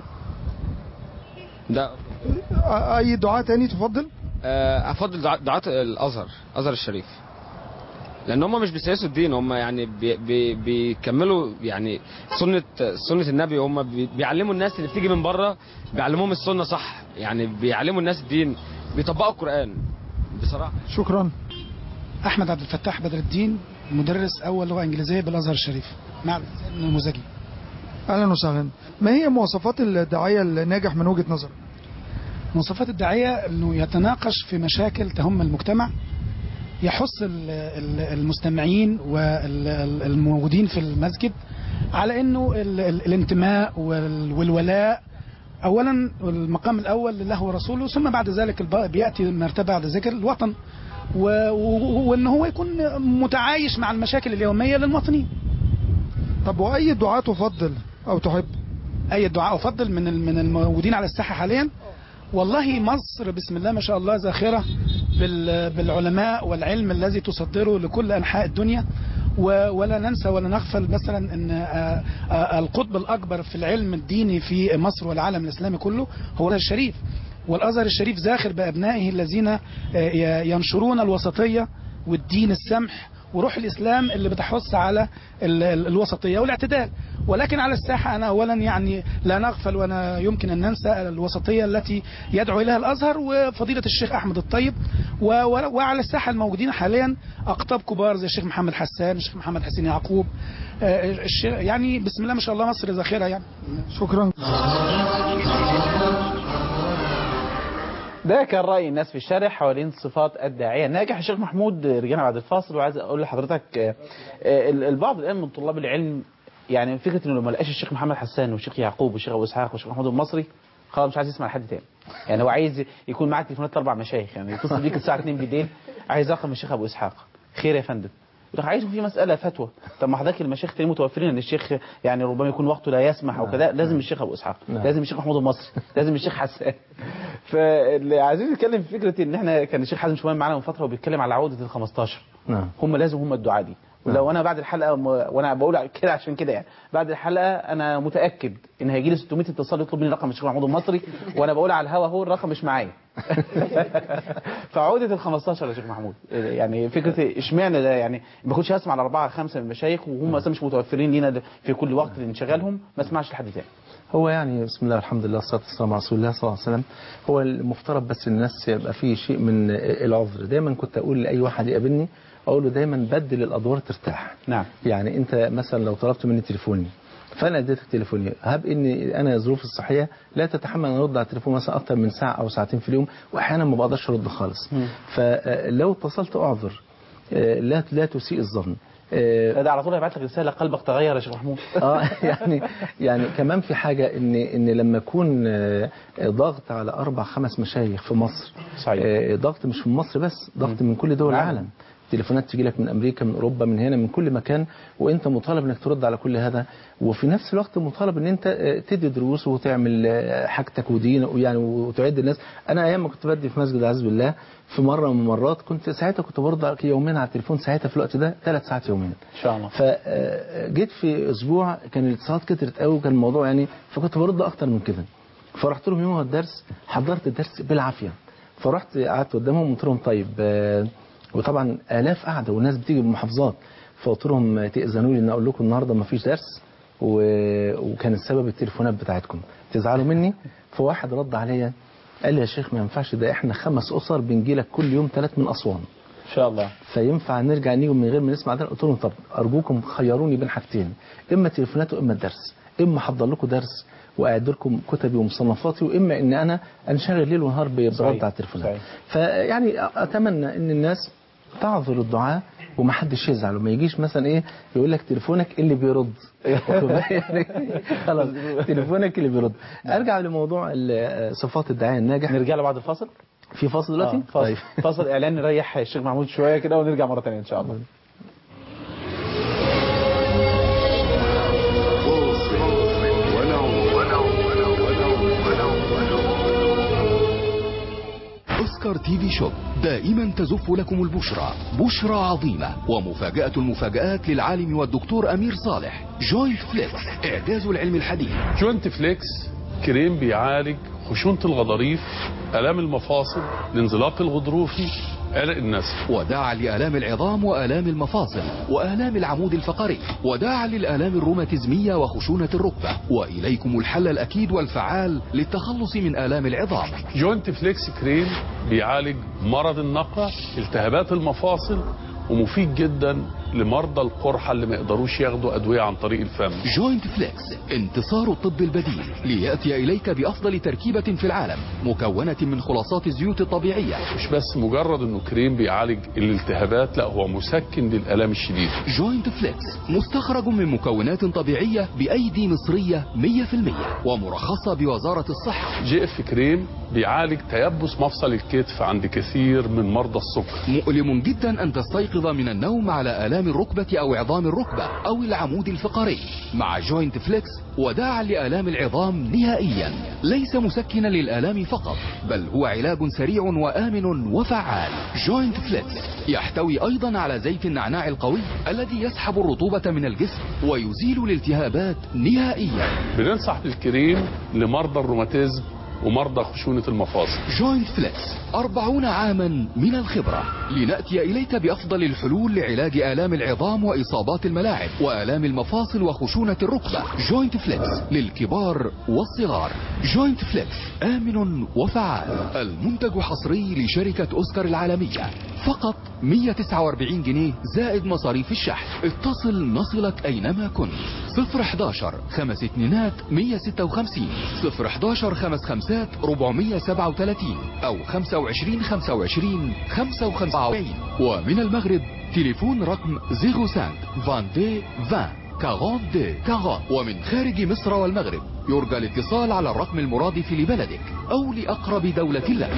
ده اي دعاء تاني تفضل آه، افضل دعاة دعاة الازهر الازهر الشريف لان هم مش بيسيسوا الدين هم يعني بي بي بيكملوا يعني سنه سنه النبي هم بي بيعلموا الناس اللي بتيجي من بره بيعلموهم السنه صح يعني بيعلموا الناس الدين بيطبقوا القران بصراحه شكرا احمد عبد الفتاح بدر الدين مدرس اول لغه انجليزيه بالازهر الشريف مع النموذجي اهلا وسهلا ما هي مواصفات الداعيه الناجح من وجهه نظرك مواصفات الداعيه انه يتناقش في مشاكل تهم المجتمع يحث ال- ال- المستمعين والموجودين في المسجد على انه ال- ال- الانتماء وال- والولاء اولا المقام الاول لله ورسوله ثم بعد ذلك الب- بياتي مرتبه بعد ذكر الوطن و- و- وان هو يكون متعايش مع المشاكل اليوميه للمواطنين طب واي دعاء تفضل او تحب اي دعاء افضل من ال- من الموجودين على الساحه حاليا والله مصر بسم الله ما شاء الله زاخره بال- بالعلماء والعلم الذي تصدره لكل انحاء الدنيا و- ولا ننسى ولا نغفل مثلا ان آه، آه، القطب الاكبر في العلم الديني في مصر والعالم الاسلامي كله هو الازهر الشريف والازهر الشريف زاخر بابنائه الذين آه، ي- ينشرون الوسطيه والدين السمح وروح الاسلام اللي بتحث على ال- ال- الوسطيه والاعتدال ولكن على الساحه انا اولا يعني لا نغفل ولا يمكن ان ننسى الوسطيه التي يدعو اليها الازهر وفضيله الشيخ احمد الطيب و- و- وعلى الساحه الموجودين حاليا اقطاب كبار زي الشيخ محمد حسان الشيخ محمد حسين يعقوب آه، الشيخ- يعني بسم الله ما شاء الله مصر ذاخره يعني شكرا ده كان رأي الناس في الشارع حوالين صفات الداعية الناجح الشيخ محمود رجعنا بعد الفاصل وعايز أقول لحضرتك آه، آه، البعض الآن من طلاب العلم يعني فكرة إنه لما لقاش الشيخ محمد حسان والشيخ يعقوب والشيخ أبو إسحاق والشيخ محمود المصري خلاص مش عايز يسمع لحد تاني يعني هو عايز يكون معاه تليفونات اربع مشايخ يعني يتصل بيك الساعه 2 بالليل عايز رقم الشيخ ابو اسحاق خير يا فندم يروح عايزه في مساله فتوى طب ما حضرتك المشايخ تاني متوفرين ان الشيخ يعني ربما يكون وقته لا يسمح او كذا لازم الشيخ ابو اسحاق نعم. لازم الشيخ محمود المصري لازم الشيخ حسان فاللي عايزين نتكلم في فكره ان احنا كان الشيخ حازم شومان معانا من فتره وبيتكلم على عوده ال 15 نعم هم لازم هم الدعاء دي ولو انا بعد الحلقه م... وانا بقول كده عشان كده يعني بعد الحلقه انا متاكد ان هيجي لي 600 اتصال يطلب مني رقم الشيخ محمود المصري وانا بقول على الهوا هو الرقم مش معايا فعوده ال 15 يا شيخ محمود يعني فكره اشمعنى ده يعني ما كنتش هسمع على اربعه خمسه من المشايخ وهم اصلا مش متوفرين لينا في كل وقت لانشغالهم ما اسمعش لحد تاني هو يعني بسم الله والحمد لله والصلاه والسلام على رسول الله صلى الله عليه وسلم هو المفترض بس الناس يبقى فيه شيء من العذر دايما كنت اقول لاي واحد يقابلني اقول له دايما بدل الادوار ترتاح نعم يعني انت مثلا لو طلبت مني تليفوني فانا اديتك تليفوني هب ان انا ظروفي الصحيه لا تتحمل ان ارد على التليفون مثلا اكتر من ساعه او ساعتين في اليوم واحيانا ما بقدرش ارد خالص فلو اتصلت اعذر لا لا تسيء الظن ده على طول هيبعت لك رساله قلبك تغير يا شيخ محمود اه يعني يعني كمان في حاجه ان ان لما يكون آه، ضغط على اربع خمس مشايخ في مصر صحيح. آه، ضغط مش من مصر بس ضغط من كل دول العالم تليفونات تجي لك من امريكا من اوروبا من هنا من كل مكان وانت مطالب انك ترد على كل هذا وفي نفس الوقت مطالب ان انت آه، تدي دروس وتعمل آه، حاجتك ودين يعني وتعد الناس انا ايام ما كنت بدي في مسجد عز بالله في مره من المرات كنت ساعتها كنت برد يومين على التليفون ساعتها في الوقت ده ثلاث ساعات يوميا ان شاء الله فجيت في اسبوع كان الاتصالات كترت قوي وكان الموضوع يعني فكنت برد اكتر من كده فرحت لهم يوم الدرس حضرت الدرس بالعافيه فرحت قعدت قدامهم قلت لهم طيب آه، وطبعا الاف قاعده والناس بتيجي من المحافظات فقلت لهم تاذنوا لي ان اقول لكم النهارده ما فيش درس و- وكان السبب التليفونات بتاعتكم تزعلوا مني فواحد رد عليا قال لي يا شيخ ما ينفعش ده احنا خمس اسر بنجي لك كل يوم ثلاث من اسوان ان شاء الله فينفع نرجع نيجي من غير ما نسمع ده قلت لهم طب ارجوكم خيروني بين حاجتين اما تليفونات واما الدرس اما احضر لكم درس واعد لكم كتبي ومصنفاتي واما ان انا انشغل ليل ونهار برد صحيح. على التليفونات صحيح. فيعني اتمنى ان الناس تعذر الدعاء ومحدش يزعل وما يجيش مثلا ايه يقول لك تليفونك اللي بيرد يعني خلاص تليفونك اللي بيرد ارجع لموضوع ال- صفات الداعيه الناجح نرجع له بعد الفاصل في فاصل دلوقتي آه، فاصل فاصل اعلان نريح الشيخ محمود شويه كده ونرجع مره ثانيه ان شاء الله اوسكار تي في شوب دائما تزف لكم البشرى بشرى عظيمة ومفاجأة المفاجآت للعالم والدكتور أمير صالح جوينت فليكس إعجاز العلم الحديث جوينت فليكس كريم بيعالج خشونة الغضاريف آلام المفاصل الانزلاق الغضروفي عرق النسل وداعا لآلام العظام وآلام المفاصل وآلام العمود الفقري وداعا للآلام الروماتيزمية وخشونة الركبة وإليكم الحل الأكيد والفعال للتخلص من آلام العظام جوينت فليكس كريم بيعالج مرض النقع التهابات المفاصل ومفيد جدا لمرضى القرحة اللي ما يقدروش ياخدوا أدوية عن طريق الفم جوينت فليكس انتصار الطب البديل ليأتي إليك بأفضل تركيبة في العالم مكونة من خلاصات الزيوت الطبيعية مش بس مجرد انه كريم بيعالج الالتهابات لا هو مسكن للآلام الشديدة جوينت فليكس مستخرج من مكونات طبيعية بأيدي مصرية 100% ومرخصة بوزارة الصحة جي اف كريم بيعالج تيبس مفصل الكتف عند كثير من مرضى السكر مؤلم جدا أن تستيقظ من النوم على آلام الركبة أو عظام الركبة أو العمود الفقري مع جوينت فليكس وداعا لآلام العظام نهائيا ليس مسكنا للآلام فقط بل هو علاج سريع وآمن وفعال جوينت فليكس يحتوي أيضا على زيت النعناع القوي الذي يسحب الرطوبة من الجسم ويزيل الالتهابات نهائيا بننصح بالكريم لمرضى الروماتيزم ومرضى خشونة المفاصل جوينت فليكس أربعون عاما من الخبرة لنأتي إليك بأفضل الحلول لعلاج آلام العظام وإصابات الملاعب وآلام المفاصل وخشونة الركبة جوينت فليكس للكبار والصغار جوينت فليكس آمن وفعال المنتج حصري لشركة أوسكار العالمية فقط 149 جنيه زائد مصاريف الشحن اتصل نصلك أينما كنت 011 خمس اتنينات 156 011 خمس خمسات 437 أو 25 25 55 ومن المغرب تليفون رقم 05 22 20 40 دي 40 ومن خارج مصر والمغرب يرجى الاتصال على الرقم المرادف لبلدك أو لأقرب دولة لك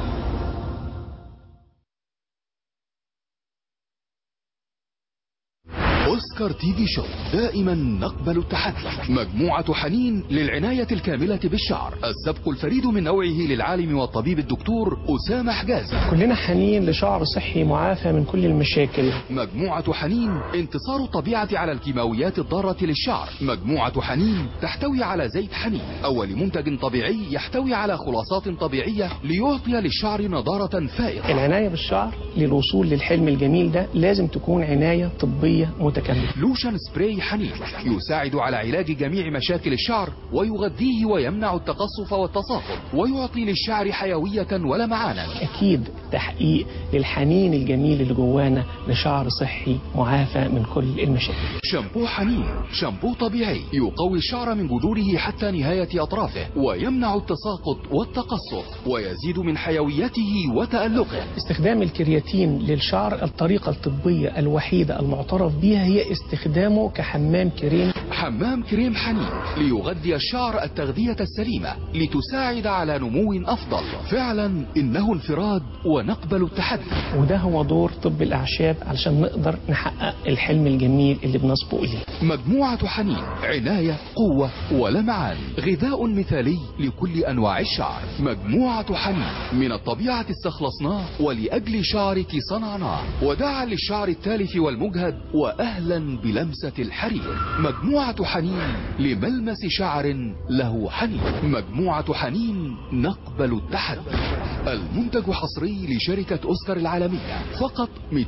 أوسكار تي في شو دائما نقبل التحدي مجموعة حنين للعناية الكاملة بالشعر السبق الفريد من نوعه للعالم والطبيب الدكتور أسامة حجازي كلنا حنين لشعر صحي معافى من كل المشاكل مجموعة حنين انتصار الطبيعة على الكيماويات الضارة للشعر مجموعة حنين تحتوي على زيت حنين أول منتج طبيعي يحتوي على خلاصات طبيعية ليعطي للشعر نضارة فائقة العناية بالشعر للوصول للحلم الجميل ده لازم تكون عناية طبية متكاملة لوشن سبراي حنين يساعد على علاج جميع مشاكل الشعر ويغذيه ويمنع التقصف والتصاقط ويعطي للشعر حيوية ولمعانا أكيد تحقيق للحنين الجميل اللي جوانا لشعر صحي معافى من كل المشاكل شامبو حنين شامبو طبيعي يقوي الشعر من جذوره حتى نهاية أطرافه ويمنع التساقط والتقصف ويزيد من حيويته وتألقه استخدام الكرياتين للشعر الطريقة الطبية الوحيدة المعترف بها هي استخدامه كحمام كريم حمام كريم حنين ليغذي الشعر التغذية السليمة لتساعد على نمو أفضل فعلا إنه انفراد ونقبل التحدي وده هو دور طب الأعشاب علشان نقدر نحقق الحلم الجميل اللي بنسبق إليه مجموعة حنين عناية قوة ولمعان غذاء مثالي لكل أنواع الشعر مجموعة حنين من الطبيعة استخلصناه ولأجل شعرك صنعناه وداعا للشعر التالف والمجهد وأهلا بلمسة الحرير مجموعة حنين لملمس شعر له حنين مجموعة حنين نقبل التحدي المنتج حصري لشركة أوسكار العالمية فقط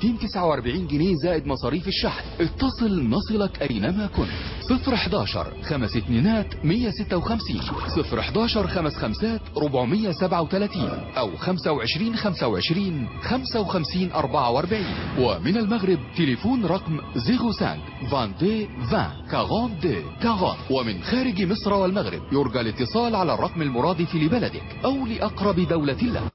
249 جنيه زائد مصاريف الشحن اتصل نصلك أينما كنت 011 خمس اتنينات 156 011 خمس خمسات 437 أو 25 25 55 44 ومن المغرب تليفون رقم 05 22 20 42 40 ومن خارج مصر والمغرب يرجى الاتصال على الرقم المرادف لبلدك أو لأقرب دولة لك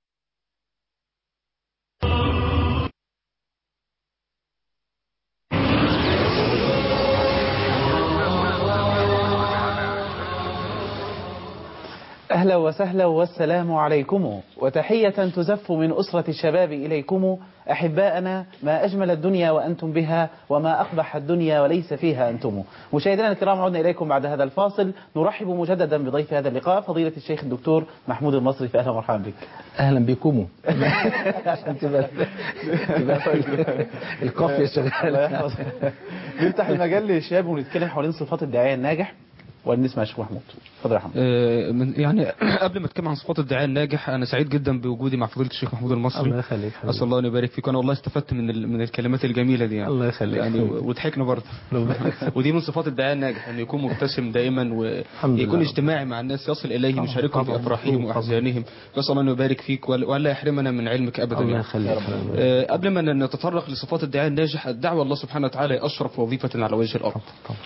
أهلا وسهلا والسلام عليكم وتحية تزف من أسرة الشباب إليكم أحباءنا ما أجمل الدنيا وأنتم بها وما أقبح الدنيا وليس فيها أنتم مشاهدينا الكرام عدنا إليكم بعد هذا الفاصل نرحب مجددا بضيف هذا اللقاء فضيلة الشيخ الدكتور محمود المصري فأهلا ومرحبا بك اهلا بكم عشان تبقى تبقى القافيه شغاله نفتح المجال للشباب ونتكلم حوالين صفات الداعية الناجح ونسمع الشيخ محمود اتفضل يا محمود آه، من- يعني قبل ما اتكلم عن صفات الداعية الناجح انا سعيد جدا بوجودي مع فضيله الشيخ محمود المصري الله يخليك حبيبي. اسال الله ان يبارك فيك انا والله استفدت من ال- من الكلمات الجميله دي يعني الله يخليك يعني حبيبي. وضحكنا برضه ربنا يخليك. ودي من صفات الداعية الناجح انه يكون مبتسم دائما الحمد ويكون لله. اجتماعي مع الناس يصل اليهم طبعاً، يشاركهم في طبعاً، افراحهم طبعاً. واحزانهم نسال الله انه يبارك فيك ولا ولا يحرمنا من علمك ابدا الله يعني. يخليك آه، قبل ما نتطرق لصفات الداعية الناجح الدعوة الله سبحانه وتعالى أشرف وظيفة على وجه الأرض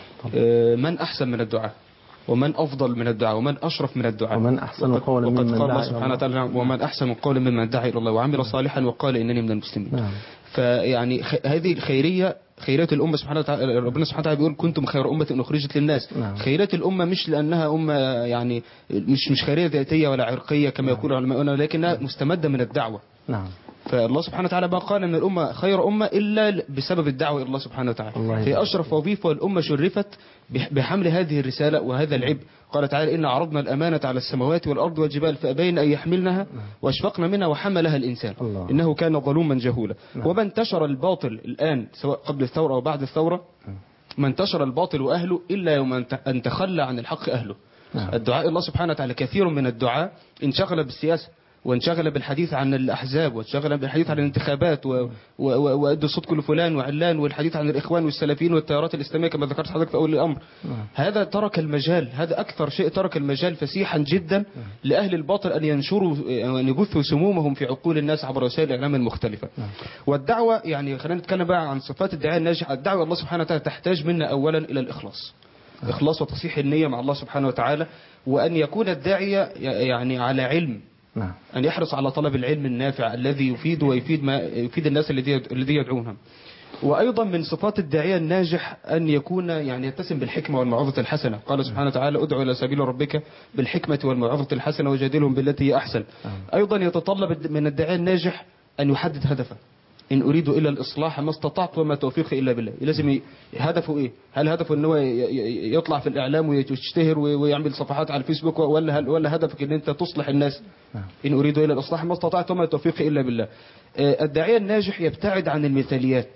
آه، من أحسن من الدعاء ومن أفضل من الدعاء ومن أشرف من الدعاء ومن أحسن وقد- قولا وقد ممن قال دعا الله إلى سبحانه الله. وتعالى ومن أحسن قولا ممن دعا إلى الله وعمل صالحا وقال إنني من المسلمين نعم فيعني خ- هذه الخيرية خيرية الأمة سبحانه وتعالى ربنا سبحانه وتعالى بيقول كنتم خير أمة أخرجت للناس نعم. خيرية الأمة مش لأنها أمة يعني مش مش خيرية ذاتية ولا عرقية كما يقول علماؤنا لكنها مستمدة من الدعوة نعم فالله سبحانه وتعالى ما قال ان الامه خير امه الا بسبب الدعوه الى الله سبحانه وتعالى الله هي يبارك. اشرف وظيفه والامه شرفت بح- بحمل هذه الرساله وهذا العبء قال تعالى ان عرضنا الامانه على السماوات والارض والجبال فابين ان يحملنها واشفقن منها وحملها الانسان الله. انه كان ظلوما جهولا نعم. وما انتشر الباطل الان سواء قبل الثوره او بعد الثوره ما انتشر الباطل واهله الا يوم أن ت- ان تخلى عن الحق اهله نعم. الدعاء الله سبحانه وتعالى كثير من الدعاء انشغل بالسياسة وانشغل بالحديث عن الأحزاب وانشغل بالحديث عن الانتخابات و- و- و- وأدوا صوتك لفلان وعلان والحديث عن الإخوان والسلفيين والتيارات الإسلامية كما ذكرت حضرتك في أول الأمر هذا ترك المجال هذا أكثر شيء ترك المجال فسيحا جدا لأهل الباطل أن ينشروا أن يبثوا سمومهم في عقول الناس عبر وسائل الإعلام المختلفة والدعوة يعني خلينا نتكلم بقى عن صفات الدعاء الناجح الدعوة الله سبحانه وتعالى تحتاج منا أولا إلى الإخلاص إخلاص وتصحيح النية مع الله سبحانه وتعالى وأن يكون الداعية يعني على علم نعم أن يحرص على طلب العلم النافع الذي يفيد ويفيد ما يفيد الناس الذي الذي يدعونهم وأيضا من صفات الداعية الناجح أن يكون يعني يتسم بالحكمة والموعظة الحسنة قال سبحانه وتعالى ادعو إلى سبيل ربك بالحكمة والموعظة الحسنة وجادلهم بالتي هي أحسن أيضا يتطلب من الداعية الناجح أن يحدد هدفه إن أريد إلا الإصلاح ما استطعت وما توفيقي إلا بالله لازم ي- هدفه إيه هل هدفه إن هو ي- ي- يطلع في الإعلام ويشتهر وي- ويعمل صفحات على الفيسبوك ولا هل ولا هدفك إن أنت تصلح الناس إن أريد إلا الإصلاح ما استطعت وما توفيقي إلا بالله آه، الداعية الناجح يبتعد عن المثاليات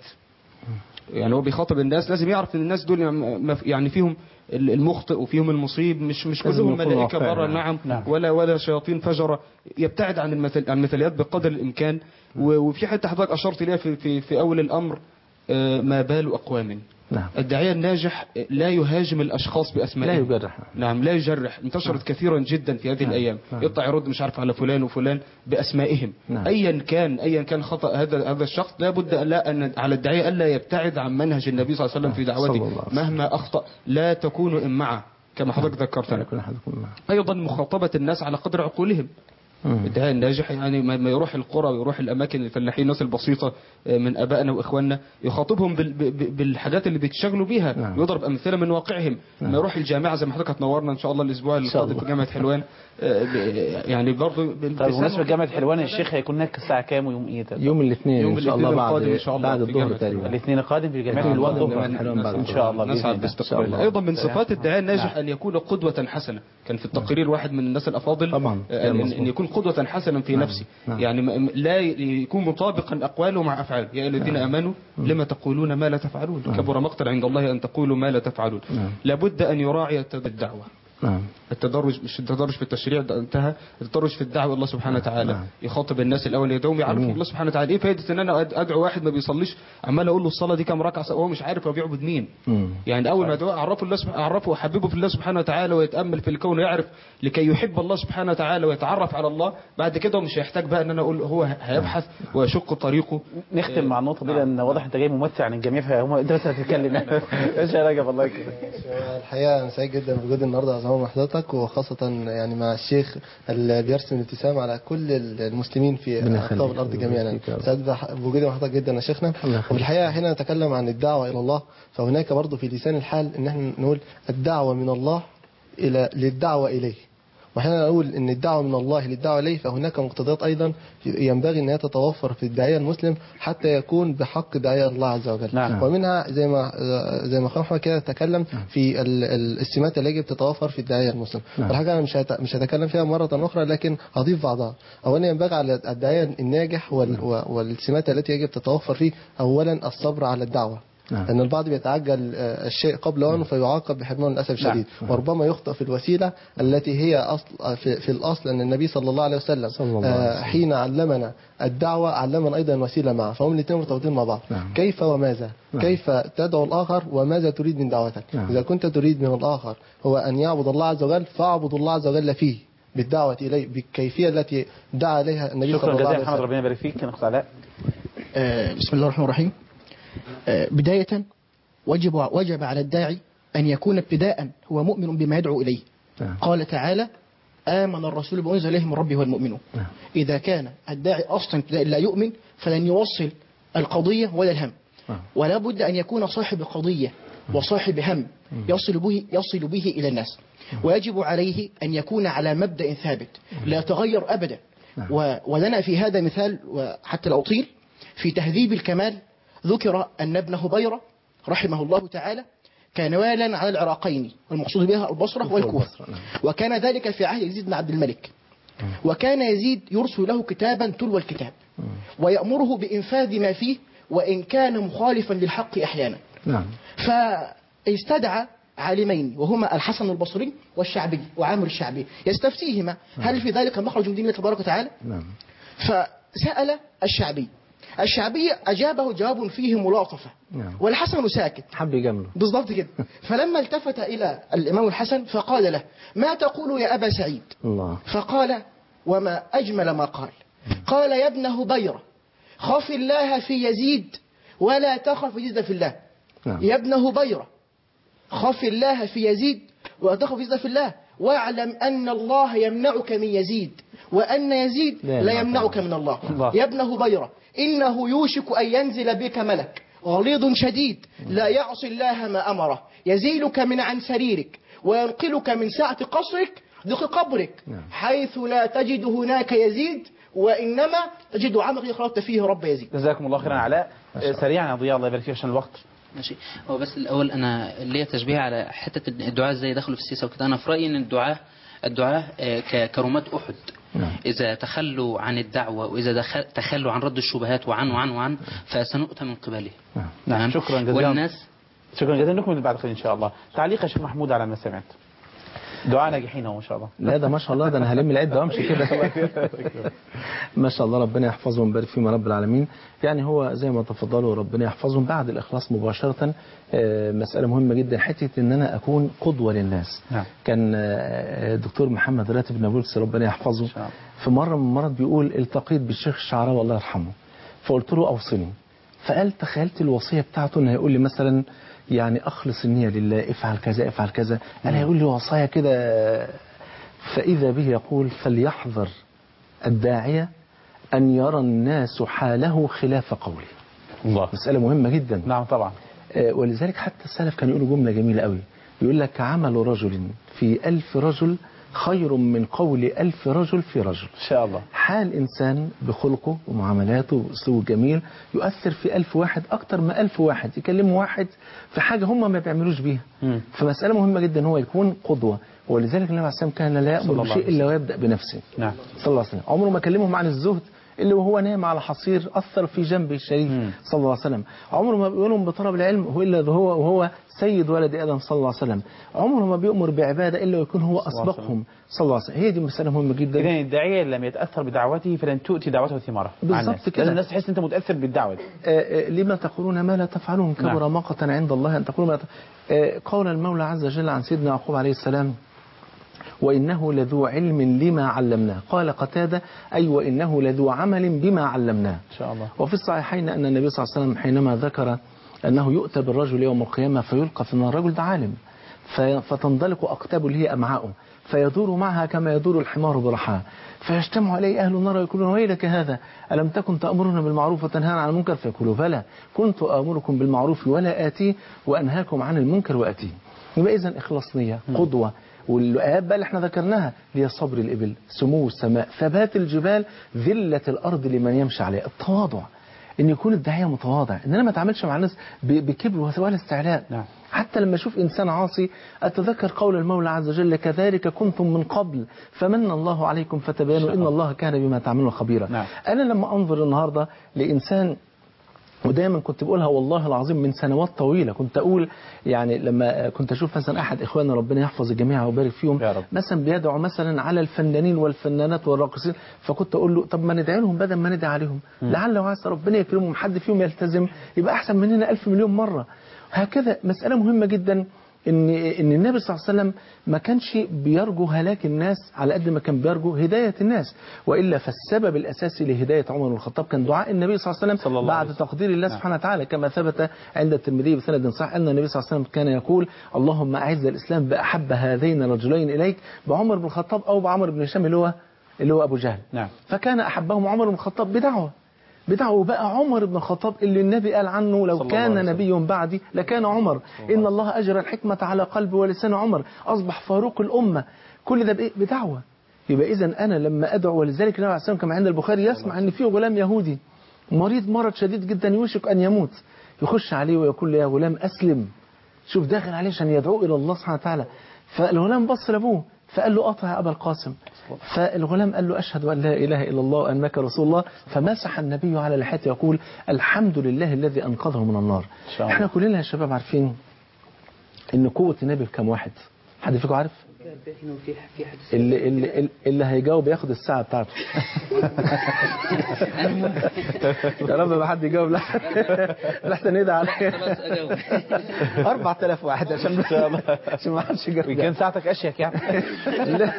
يعني هو بيخاطب الناس لازم يعرف ان الناس دول يعني- يعني فيهم المخطئ وفيهم المصيب مش مش لازم كلهم يكون ملائكه واقعي. بره نعم نعم. ولا ولا شياطين فجره يبتعد عن المثل عن المثاليات بقدر الامكان و- وفي حته حضرتك اشرت اليها في في في اول الامر آه، ما بال اقوام نعم الداعيه الناجح لا يهاجم الاشخاص باسمائهم لا يجرح. نعم لا يجرح انتشرت كثيرا جدا في هذه نعم. الايام نعم. يطلع يرد مش عارف على فلان وفلان باسمائهم نعم. ايا كان ايا كان خطا هذا هذا الشخص لابد لا ان على الداعيه الا يبتعد عن منهج النبي صلى الله عليه وسلم في صلى الله دعوته عليه وسلم. مهما اخطا لا تكونوا امعه كما حضرتك ذكرت ايضا مخاطبه الناس على قدر عقولهم الداعية الناجح يعني ما ما يروح القرى ويروح الأماكن الفلاحين الناس البسيطة آه، من أبائنا وإخواننا يخاطبهم بال- ب- ب- بالحاجات اللي بيتشغلوا بيها نعم. ويضرب أمثلة من واقعهم نعم. ما يروح الجامعة زي ما حضرتك هتنورنا إن شاء الله الأسبوع القادم في جامعة حلوان آه، ب- يعني برضه طيب بمناسبة جامعة حلوان الشيخ هيكون هناك الساعة كام ويوم ايه ده؟ يوم الاثنين يوم ان شاء الله الاثنين بعد القادم إن شاء الله بعد في الظهر جامعة تقريبا الاثنين القادم في جامعة نعم. حلوان نعم. ظهرا حلوان بعد ان شاء الله بإذن نسعد الله. باستقبال أيضا من صفات الداعية الناجح أن يكون قدوة حسنة كان في التقرير واحد من الناس الأفاضل طبعا أن, أن يكون قدوة حسنا في نعم. نفسه نعم. يعني م- م- لا ي- يكون مطابقا أقواله مع أفعاله يا أيها الذين آمنوا لما تقولون ما لا تفعلون كبر مقتا عند الله أن تقولوا ما لا تفعلون نعم. لابد أن يراعي الدعوة نعم التدرج مش التدرج في التشريع ده انتهى التدرج في الدعوه الله سبحانه وتعالى نعم. يخاطب الناس الاول يدعوهم يعرفوا جميل. الله سبحانه وتعالى ايه فائده ان انا أد- ادعو واحد ما بيصليش عمال اقول له الصلاه دي كام ركعه وهو مش عارف هو بيعبد مين مم. يعني اول ما ادعوه اعرفه الله سبحانه اعرفه وحببه في الله سبحانه وتعالى ويتامل في الكون ويعرف لكي يحب الله سبحانه وتعالى ويتعرف على الله بعد كده مش هيحتاج بقى ان انا اقول هو هيبحث ويشق طريقه نختم مع النقطة دي لأن واضح أنت جاي ممثل عن الجميع فهم أنت بس هتتكلم إيش يا رجب الله يكرمك الحقيقة أنا سعيد جدا بوجودي النهاردة على زمان حضرتك وخاصة يعني مع الشيخ اللي بيرسم الابتسام على كل المسلمين في ربنا أقطاب يخليك. الأرض ربنا جميعا يخليك يا رب. سعيد بح- بوجودي مع حضرتك جدا يا شيخنا وفي الحقيقة هنا نتكلم عن الدعوة إلى الله فهناك برضه في لسان الحال إن احنا نقول الدعوة من الله إلى للدعوة إليه واحيانا نقول ان الدعوه من الله للدعوه اليه فهناك مقتضيات ايضا ينبغي ان هي تتوفر في الداعيه المسلم حتى يكون بحق داعيه الله عز وجل نعم. ومنها زي ما زي ما اخونا محمد كده تكلم في ال- ال- السمات اللي يجب تتوفر في الداعيه المسلم نعم. والحاجه انا مش هت- مش هتكلم فيها مره اخرى لكن هضيف بعضها اولا ينبغي على الداعيه الناجح وال- و- والسمات التي يجب تتوفر فيه اولا الصبر على الدعوه نعم. لأن البعض بيتعجل آه، الشيء قبل أن فيعاقب بحرمان للأسف نعم. الشديد وربما يخطئ في الوسيلة التي هي أصل في, في الأصل أن النبي صلى الله عليه وسلم الله عليه آه، وسلم. حين علمنا الدعوة علمنا أيضا الوسيلة معه فهم الاثنين مرتبطين مع بعض نعم. كيف وماذا نعم. كيف تدعو الآخر وماذا تريد من دعوتك نعم. إذا كنت تريد من الآخر هو أن يعبد الله عز وجل فاعبد الله عز وجل فيه بالدعوة إليه بالكيفية التي دعا عليها النبي صلى شكرا الله جزيلا عليه محمد وسلم ربنا يبارك فيك كان أخت علاء آه، بسم الله الرحمن الرحيم آه، بداية وجب وجب على الداعي أن يكون ابتداء هو مؤمن بما يدعو إليه نعم. قال تعالى آمن الرسول بما أنزل إليه من ربه والمؤمنون نعم. إذا كان الداعي أصلا ابتداء لا يؤمن فلن يوصل القضية ولا الهم نعم. ولا بد أن يكون صاحب قضية وصاحب هم يصل به يصل به إلى الناس ويجب عليه أن يكون على مبدأ ثابت لا يتغير أبدا و- ولنا في هذا مثال وحتى لا أطيل في تهذيب الكمال ذكر أن ابن هبيرة رحمه الله تعالى كان والا على العراقين والمقصود بها البصرة والكوفة وكان ذلك في عهد يزيد بن عبد الملك وكان يزيد يرسل له كتابا تلو الكتاب ويأمره بإنفاذ ما فيه وإن كان مخالفا للحق أحيانا نعم فاستدعى عالمين وهما الحسن البصري والشعبي وعامر الشعبي يستفتيهما هل في ذلك مخرج من دين الله تبارك وتعالى نعم فسأل الشعبي الشعبي أجابه جواب فيه ملاطفة نعم والحسن ساكت حب يجامله بالضبط كده فلما التفت إلى الإمام الحسن فقال له ما تقول يا أبا سعيد الله فقال وما أجمل ما قال قال يا ابن هبيرة خف الله في يزيد ولا تخف يزيد في الله نعم. يا ابن هبيرة خف الله في يزيد ولا تخف يزيد في الله واعلم أن الله يمنعك من يزيد وأن يزيد لا لا يمنعك يمنعك من الله الله. يا ابن هبيرة إنه يوشك أن ينزل بك ملك غليظ شديد لا يعصي الله ما أمره يزيلك من عن سريرك وينقلك من سعة قصرك ضيق قبرك حيث لا تجد هناك يزيد وإنما تجد عمق خلقت فيه رب يزيد جزاكم الله خيرا علاء آه، سريعا يا ضياء الله يبارك فيك عشان الوقت ماشي هو بس الاول انا ليا تشبيه على حته الدعاء ازاي دخلوا في السياسه وكده انا في رايي ان الدعاء الدعاء آه، ك- كرمات احد إذا تخلوا عن الدعوة وإذا دخل تخلوا عن رد الشبهات وعن وعن وعن فسنؤتى من قبله نعم شكرا جزيلا والناس شكرا جزيلا لكم بعد خير ان شاء الله تعليق يا شيخ محمود على ما سمعت دعاء ناجحين اهو ما شاء الله لا ده ما شاء الله ده انا هلم العده وامشي كده ما شاء الله ربنا يحفظهم ويبارك فيهم يا رب العالمين يعني هو زي ما تفضلوا ربنا يحفظهم بعد الاخلاص مباشره آه، مساله مهمه جدا حته ان انا اكون قدوه للناس نعم. كان آه، الدكتور محمد راتب نابلس ربنا يحفظه في مره من المرات بيقول التقيت بالشيخ الشعراوي الله يرحمه فقلت له اوصني فقال تخيلت الوصيه بتاعته انه هيقول لي مثلا يعني اخلص النيه لله افعل كذا افعل كذا انا هيقول لي وصايا كده فاذا به يقول فليحذر الداعيه ان يرى الناس حاله خلاف قوله الله مساله مهمه جدا نعم طبعا آه، ولذلك حتى السلف كانوا يقولوا جمله جميله قوي يقول لك عمل رجل في ألف رجل خير من قول ألف رجل في رجل إن شاء الله حال إنسان بخلقه ومعاملاته وأسلوبه جميل يؤثر في ألف واحد أكتر من ألف واحد يكلموا واحد في حاجة هم ما بيعملوش بيها فمسألة مهمة جدا هو يكون قدوة ولذلك النبي عليه الصلاة والسلام كان لا صلى يأمر الله بشيء عليه إلا ويبدأ بنفسه نعم صلى الله عليه وسلم عمره ما كلمهم عن الزهد اللي وهو نايم على حصير أثر في جنبه الشريف صلى الله عليه وسلم عمره ما بيقول لهم بطلب العلم هو إلا هو وهو سيد ولد آدم صلى الله عليه وسلم عمره ما بيأمر بعبادة إلا ويكون هو صلى الله عليه أسبقهم صلى الله عليه وسلم هي دي مسألة مهمة جدا إذا الداعية لم يتأثر بدعوته فلن تؤتي دعوته ثمارة مع بالظبط الناس. كده. لازم الناس تحس أنت متأثر بالدعوة دي آه، آه، لما تقولون ما لا تفعلون كبر نعم. مقتا عند الله أن تقولوا ما لا ت- آه، قول المولى عز وجل عن سيدنا يعقوب عليه السلام وإنه لذو علم لما علمناه قال قتادة أي وإنه لذو عمل بما علمناه إن شاء الله وفي الصحيحين أن النبي صلى الله عليه وسلم حينما ذكر أنه يؤتى بالرجل يوم القيامة فيلقى في النار الرجل ده عالم في- فتنطلق أقتابه اللي هي أمعاؤه فيدور معها كما يدور الحمار برحاه فيجتمع عليه أهل النار ويقولون ويلك هذا ألم تكن تأمرنا بالمعروف وتنهانا عن المنكر فيقولوا بلى كنت آمركم بالمعروف ولا آتيه وأنهاكم عن المنكر وآتيه يبقى إذا إخلاص نية قدوة والآيات بقى اللي احنا ذكرناها اللي هي صبر الإبل سمو السماء ثبات الجبال ذلة الأرض لمن يمشي عليها التواضع ان يكون الداعيه متواضع ان انا ما اتعاملش مع الناس ب- بكبر ولا استعلاء نعم. حتى لما اشوف انسان عاصي اتذكر قول المولى عز وجل كذلك كنتم من قبل فمن الله عليكم فتبينوا ان الله كان بما تعملون خبيرا نعم. انا لما انظر النهارده لانسان ودايما كنت بقولها والله العظيم من سنوات طويلة كنت أقول يعني لما كنت أشوف مثلا أحد إخواننا ربنا يحفظ الجميع ويبارك فيهم مثلا بيدعو مثلا على الفنانين والفنانات والراقصين فكنت أقول له طب ما ندعي لهم بدل ما ندعي عليهم لعل وعسى ربنا يكرمهم حد فيهم يلتزم يبقى أحسن مننا ألف مليون مرة هكذا مسألة مهمة جدا ان ان النبي صلى الله عليه وسلم ما كانش بيرجو هلاك الناس على قد ما كان بيرجو هدايه الناس والا فالسبب الاساسي لهدايه عمر بن الخطاب كان دعاء النبي صلى الله عليه وسلم الله بعد عليه وسلم. تقدير الله سبحانه وتعالى كما ثبت عند الترمذي بسند صحيح ان النبي صلى الله عليه وسلم كان يقول اللهم اعز الاسلام باحب هذين الرجلين اليك بعمر بن الخطاب او بعمر بن هشام اللي هو اللي هو ابو جهل نعم فكان احبهم عمر بن الخطاب بدعوه بدعوه بقى عمر بن الخطاب اللي النبي قال عنه لو صلى الله كان عليه وسلم. نبي بعدي لكان عمر إن الله أجرى الحكمة على قلب ولسان عمر أصبح فاروق الأمة كل ده بإيه؟ بدعوة يبقى إذا أنا لما أدعو ولذلك النبي عليه الصلاة والسلام كما عند البخاري يسمع أن في غلام يهودي مريض مرض شديد جدا يوشك أن يموت يخش عليه ويقول له يا غلام أسلم شوف داخل عليه عشان يدعوه إلى الله سبحانه وتعالى فالغلام بص لأبوه فقال له أطع يا أبا القاسم فالغلام قال له أشهد أن لا إله إلا الله وأنك رسول الله فمسح النبي على لحيته يقول الحمد لله الذي أنقذه من النار شاء الله. احنا كلنا يا شباب عارفين ان قوة النبي بكم واحد حد فيكم عارف اللي, اللي, اللي هيجاوب ياخد الساعة بتاعته يا رب ما حد يجاوب لا لحسن يدعي عليا 4000 واحد عشان بس عشان ما حدش يجاوب كان ساعتك أشيك يعني لا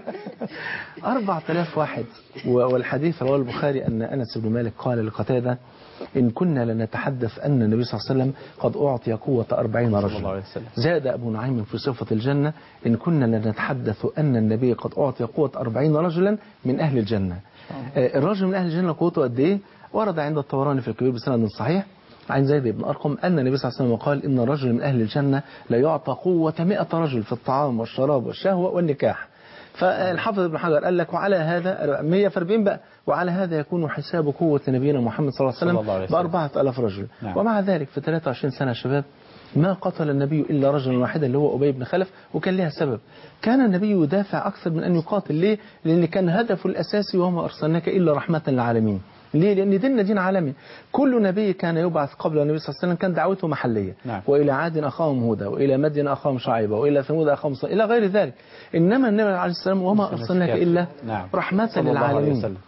4000 واحد و- والحديث رواه البخاري أن أنس بن مالك قال لقتادة إن كنا لنتحدث أن النبي صلى الله عليه وسلم قد أعطي قوة أربعين رجلا زاد أبو نعيم في صفة الجنة إن كنا لنتحدث أن النبي قد أعطي قوة أربعين رجلا من أهل الجنة آه، الرجل من أهل الجنة قوته قد إيه ورد عند الطبراني في الكبير بسند صحيح عن زيد بن أرقم أن النبي صلى الله عليه وسلم قال إن رجل من أهل الجنة لا يعطى قوة مئة رجل في الطعام والشراب والشهوة والنكاح فالحافظ ابن حجر قال لك وعلى هذا 140 بقى وعلى هذا يكون حساب قوة نبينا محمد صلى الله عليه صلى الله عليه وسلم وسلم. بأربعة ألاف رجل نعم. ومع ذلك في 23 سنة يا شباب ما قتل النبي إلا رجلا واحدا اللي هو أبي بن خلف وكان لها سبب كان النبي يدافع أكثر من أن يقاتل ليه؟ لأن كان هدفه الأساسي وما أرسلناك إلا رحمة للعالمين ليه؟ لأن ديننا دين عالمي كل نبي كان يبعث قبل النبي صلى الله عليه وسلم كان دعوته محلية نعم. وإلى عاد أخاهم هودا وإلى مدين أخاهم شعيبة وإلى ثمود أخاهم صالح إلى غير ذلك إنما النبي عليه السلام وما أرسلناك إلا نعم. رحمة صلى الله عليه للعالمين وسلم.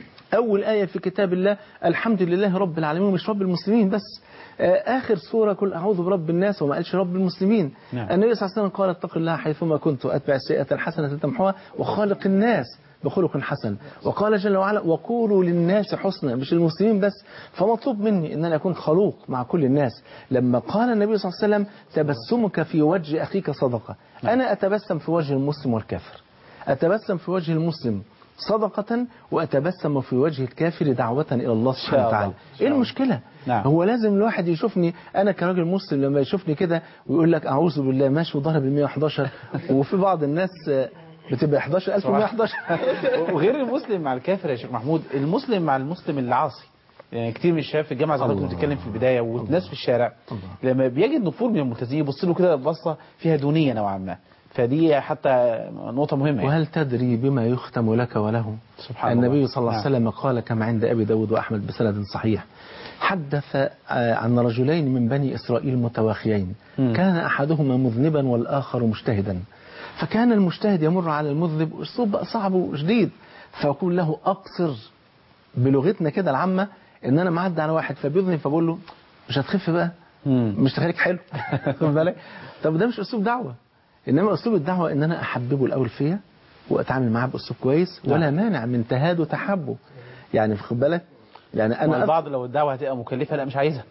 أول آية في كتاب الله الحمد لله رب العالمين مش رب المسلمين بس آه، آخر سورة قل أعوذ برب الناس وما قالش رب المسلمين نعم. النبي صلى الله عليه وسلم قال اتق الله حيثما كنت أتبع السيئة الحسنة تمحوها وخالق الناس بخلق حسن وقال جل وعلا وقولوا للناس حسنا مش المسلمين بس فمطلوب مني ان انا اكون خلوق مع كل الناس لما قال النبي صلى الله عليه وسلم تبسمك في وجه اخيك صدقه انا اتبسم في وجه المسلم والكافر أتبسم في وجه المسلم صدقة وأتبسم في وجه الكافر دعوة إلى الله سبحانه الله. وتعالى إيه المشكلة نعم. هو لازم الواحد يشوفني أنا كراجل مسلم لما يشوفني كده ويقول لك أعوذ بالله ماشي وضرب ال 111 وفي بعض الناس آه، بتبقى 11111 وغير المسلم مع الكافر يا شيخ محمود المسلم مع المسلم العاصي يعني كتير من الشباب في الجامعه زي ما كنت الله. بتتكلم في البدايه والناس في الشارع لما بيجد نفور من الملتزمين يبص له كده بصه فيها دونيه نوعا ما فدي حتى نقطه مهمه يعني. وهل تدري بما يختم لك وله سبحان النبي الله. صلى الله عليه نعم. وسلم قال كما عند أبي داود وأحمد بسند صحيح حدث آه، عن رجلين من بني إسرائيل متواخيين مم. كان أحدهما مذنبا والآخر مجتهدا فكان المجتهد يمر على المذنب أسلوب بقى صعب وشديد فيقول له أقصر بلغتنا كده العامة إن أنا معدي على واحد فبيذنب فبقول له مش هتخف بقى مش تخليك حلو خد بالك طب ده مش أسلوب دعوة إنما أسلوب الدعوة إن أنا أحببه الأول فيا وأتعامل معاه بأسلوب كويس ولا مانع من تهاد وتحبه يعني خد بالك يعني انا أنا البعض لو الدعوه هتبقى مكلفه لا مش عايزها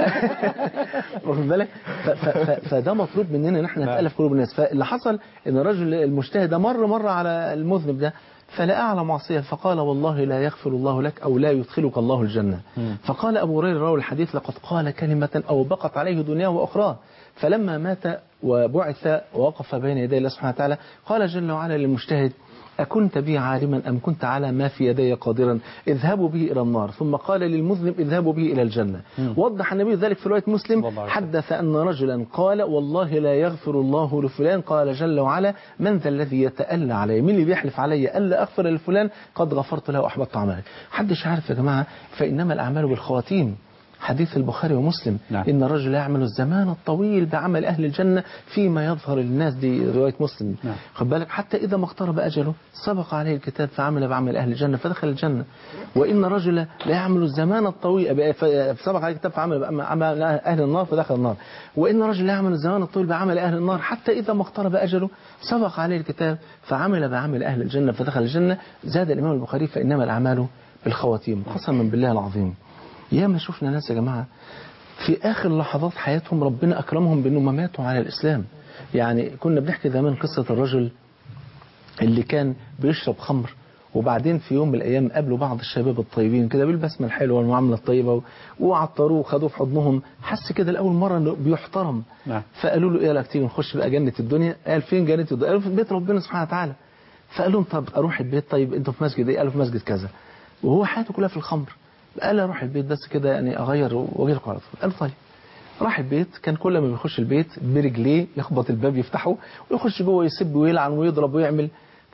واخد بالك ف- ف- ف- فده مطلوب مننا ان احنا نتالف قلوب الناس فاللي حصل ان الرجل المجتهد ده مر مره على المذنب ده فلقى على معصيه فقال والله لا يغفر الله لك او لا يدخلك الله الجنه فقال ابو هريره راوي الحديث لقد قال كلمه او بقت عليه دنياه واخراه فلما مات وبعث ووقف بين يدي الله سبحانه وتعالى قال جل وعلا للمجتهد أكنت بي عالما أم كنت على ما في يدي قادرا اذهبوا به إلى النار ثم قال للمذنب اذهبوا به إلى الجنة وضح النبي ذلك في رواية مسلم حدث أن رجلا قال والله لا يغفر الله لفلان قال جل وعلا من ذا الذي يتألى علي مين اللي بيحلف علي ألا أغفر لفلان قد غفرت له وأحبطت عمله حدش عارف يا جماعة فإنما الأعمال بالخواتيم حديث البخاري ومسلم نعم. إن الرجل يعمل الزمان الطويل بعمل أهل الجنة فيما يظهر للناس دي رواية مسلم نعم. خد بالك حتى إذا ما اقترب أجله سبق عليه الكتاب فعمل بعمل أهل الجنة فدخل الجنة وإن رجل لا يعمل الزمان الطويل سبق عليه الكتاب فعمل بعمل أهل النار فدخل النار وإن رجل لا يعمل الزمان الطويل بعمل أهل النار حتى إذا ما اقترب أجله سبق عليه الكتاب فعمل بعمل أهل الجنة فدخل الجنة زاد الإمام البخاري فإنما الأعمال بالخواتيم قسما بالله العظيم يا ما شفنا ناس يا جماعة في آخر لحظات حياتهم ربنا أكرمهم بأنهم ماتوا على الإسلام يعني كنا بنحكي زمان قصة الرجل اللي كان بيشرب خمر وبعدين في يوم من الأيام قابلوا بعض الشباب الطيبين كده بالبسمة الحلوة والمعاملة الطيبة وعطروه وخدوه في حضنهم حس كده لأول مرة إنه بيحترم نعم فقالوا له إيه لك تيجي نخش بقى جنة الدنيا قال فين جنة الدنيا قالوا في بيت ربنا سبحانه وتعالى فقال لهم طب أروح البيت طيب أنتوا في مسجد إيه قالوا في مسجد كذا وهو حياته كلها في الخمر قال اروح البيت بس كده يعني اغير واجي لكم على طول قال طيب راح البيت كان كل ما بيخش البيت برجليه يخبط الباب يفتحه ويخش جوه يسب ويلعن ويضرب ويعمل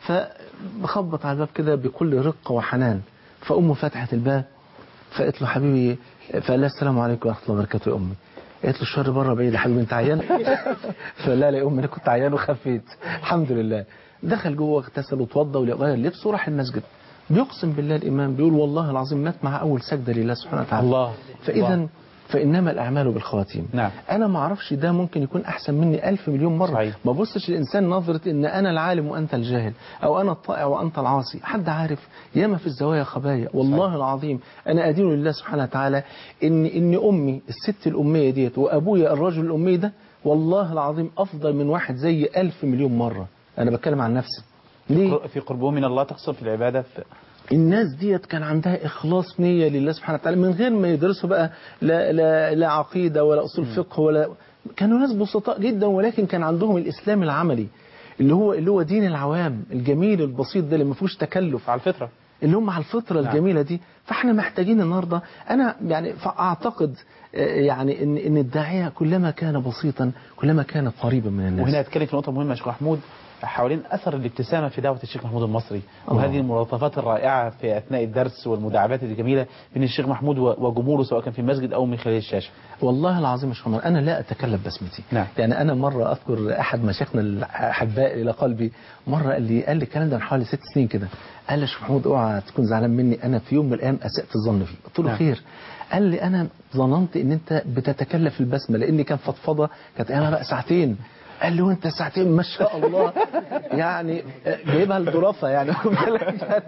فخبط على الباب كده بكل رقه وحنان فامه فتحت الباب فقالت له حبيبي فقال لها السلام عليكم ورحمه الله وبركاته يا امي قالت له الشر بره بعيد يا حبيبي انت عيان فقال لها لا يا امي انا كنت عيان وخفيت الحمد لله دخل جوه اغتسل وتوضى وغير لبسه وراح المسجد بيقسم بالله الإمام بيقول والله العظيم مات مع أول سجدة لله سبحانه وتعالى الله فإذا الله. فإنما الأعمال بالخواتيم نعم أنا ما أعرفش ده ممكن يكون أحسن مني ألف مليون مرة صحيح. ما بصش الإنسان نظرة إن أنا العالم وأنت الجاهل أو أنا الطائع وأنت العاصي حد عارف ياما في الزوايا خبايا والله صحيح. العظيم أنا أدين لله سبحانه وتعالى إن إن أمي الست الأمية ديت وأبويا الرجل الأمي ده والله العظيم أفضل من واحد زي ألف مليون مرة أنا بتكلم عن نفسي ليه؟ في قربه من الله تقصد في العبادة في الناس ديت كان عندها إخلاص نية لله سبحانه وتعالى من غير ما يدرسوا بقى لا, لا, لا عقيدة ولا أصول فقه ولا كانوا ناس بسطاء جدا ولكن كان عندهم الإسلام العملي اللي هو اللي هو دين العوام الجميل البسيط ده اللي ما فيهوش تكلف على الفطرة اللي هم على الفطرة نعم. الجميلة دي فاحنا محتاجين النهاردة أنا يعني فأعتقد آه، يعني إن إن الداعية كلما كان بسيطا كلما كان قريبا من الناس وهنا اتكلم في نقطة مهمة يا شيخ محمود حوالين أثر الابتسامة في دعوة الشيخ محمود المصري الله. وهذه الملاطفات الرائعة في أثناء الدرس والمداعبات الجميلة بين الشيخ محمود و- وجمهوره سواء كان في المسجد أو من خلال الشاشة والله العظيم يا شيخ عمر انا لا اتكلف بسمتي نعم. يعني انا مره اذكر احد مشايخنا الاحباء الى قلبي مره قال لي قال لي الكلام ده من حوالي ست سنين كده قال لي يا شيخ محمود اوعى تكون زعلان مني انا في يوم من الايام اسات الظن فيه قلت له نعم. خير قال لي انا ظننت ان انت بتتكلف البسمه لان كان فضفضه كانت ايامها بقى ساعتين قال له انت ساعتين ما شاء الله يعني جايبها الظرافه يعني واخد بالك؟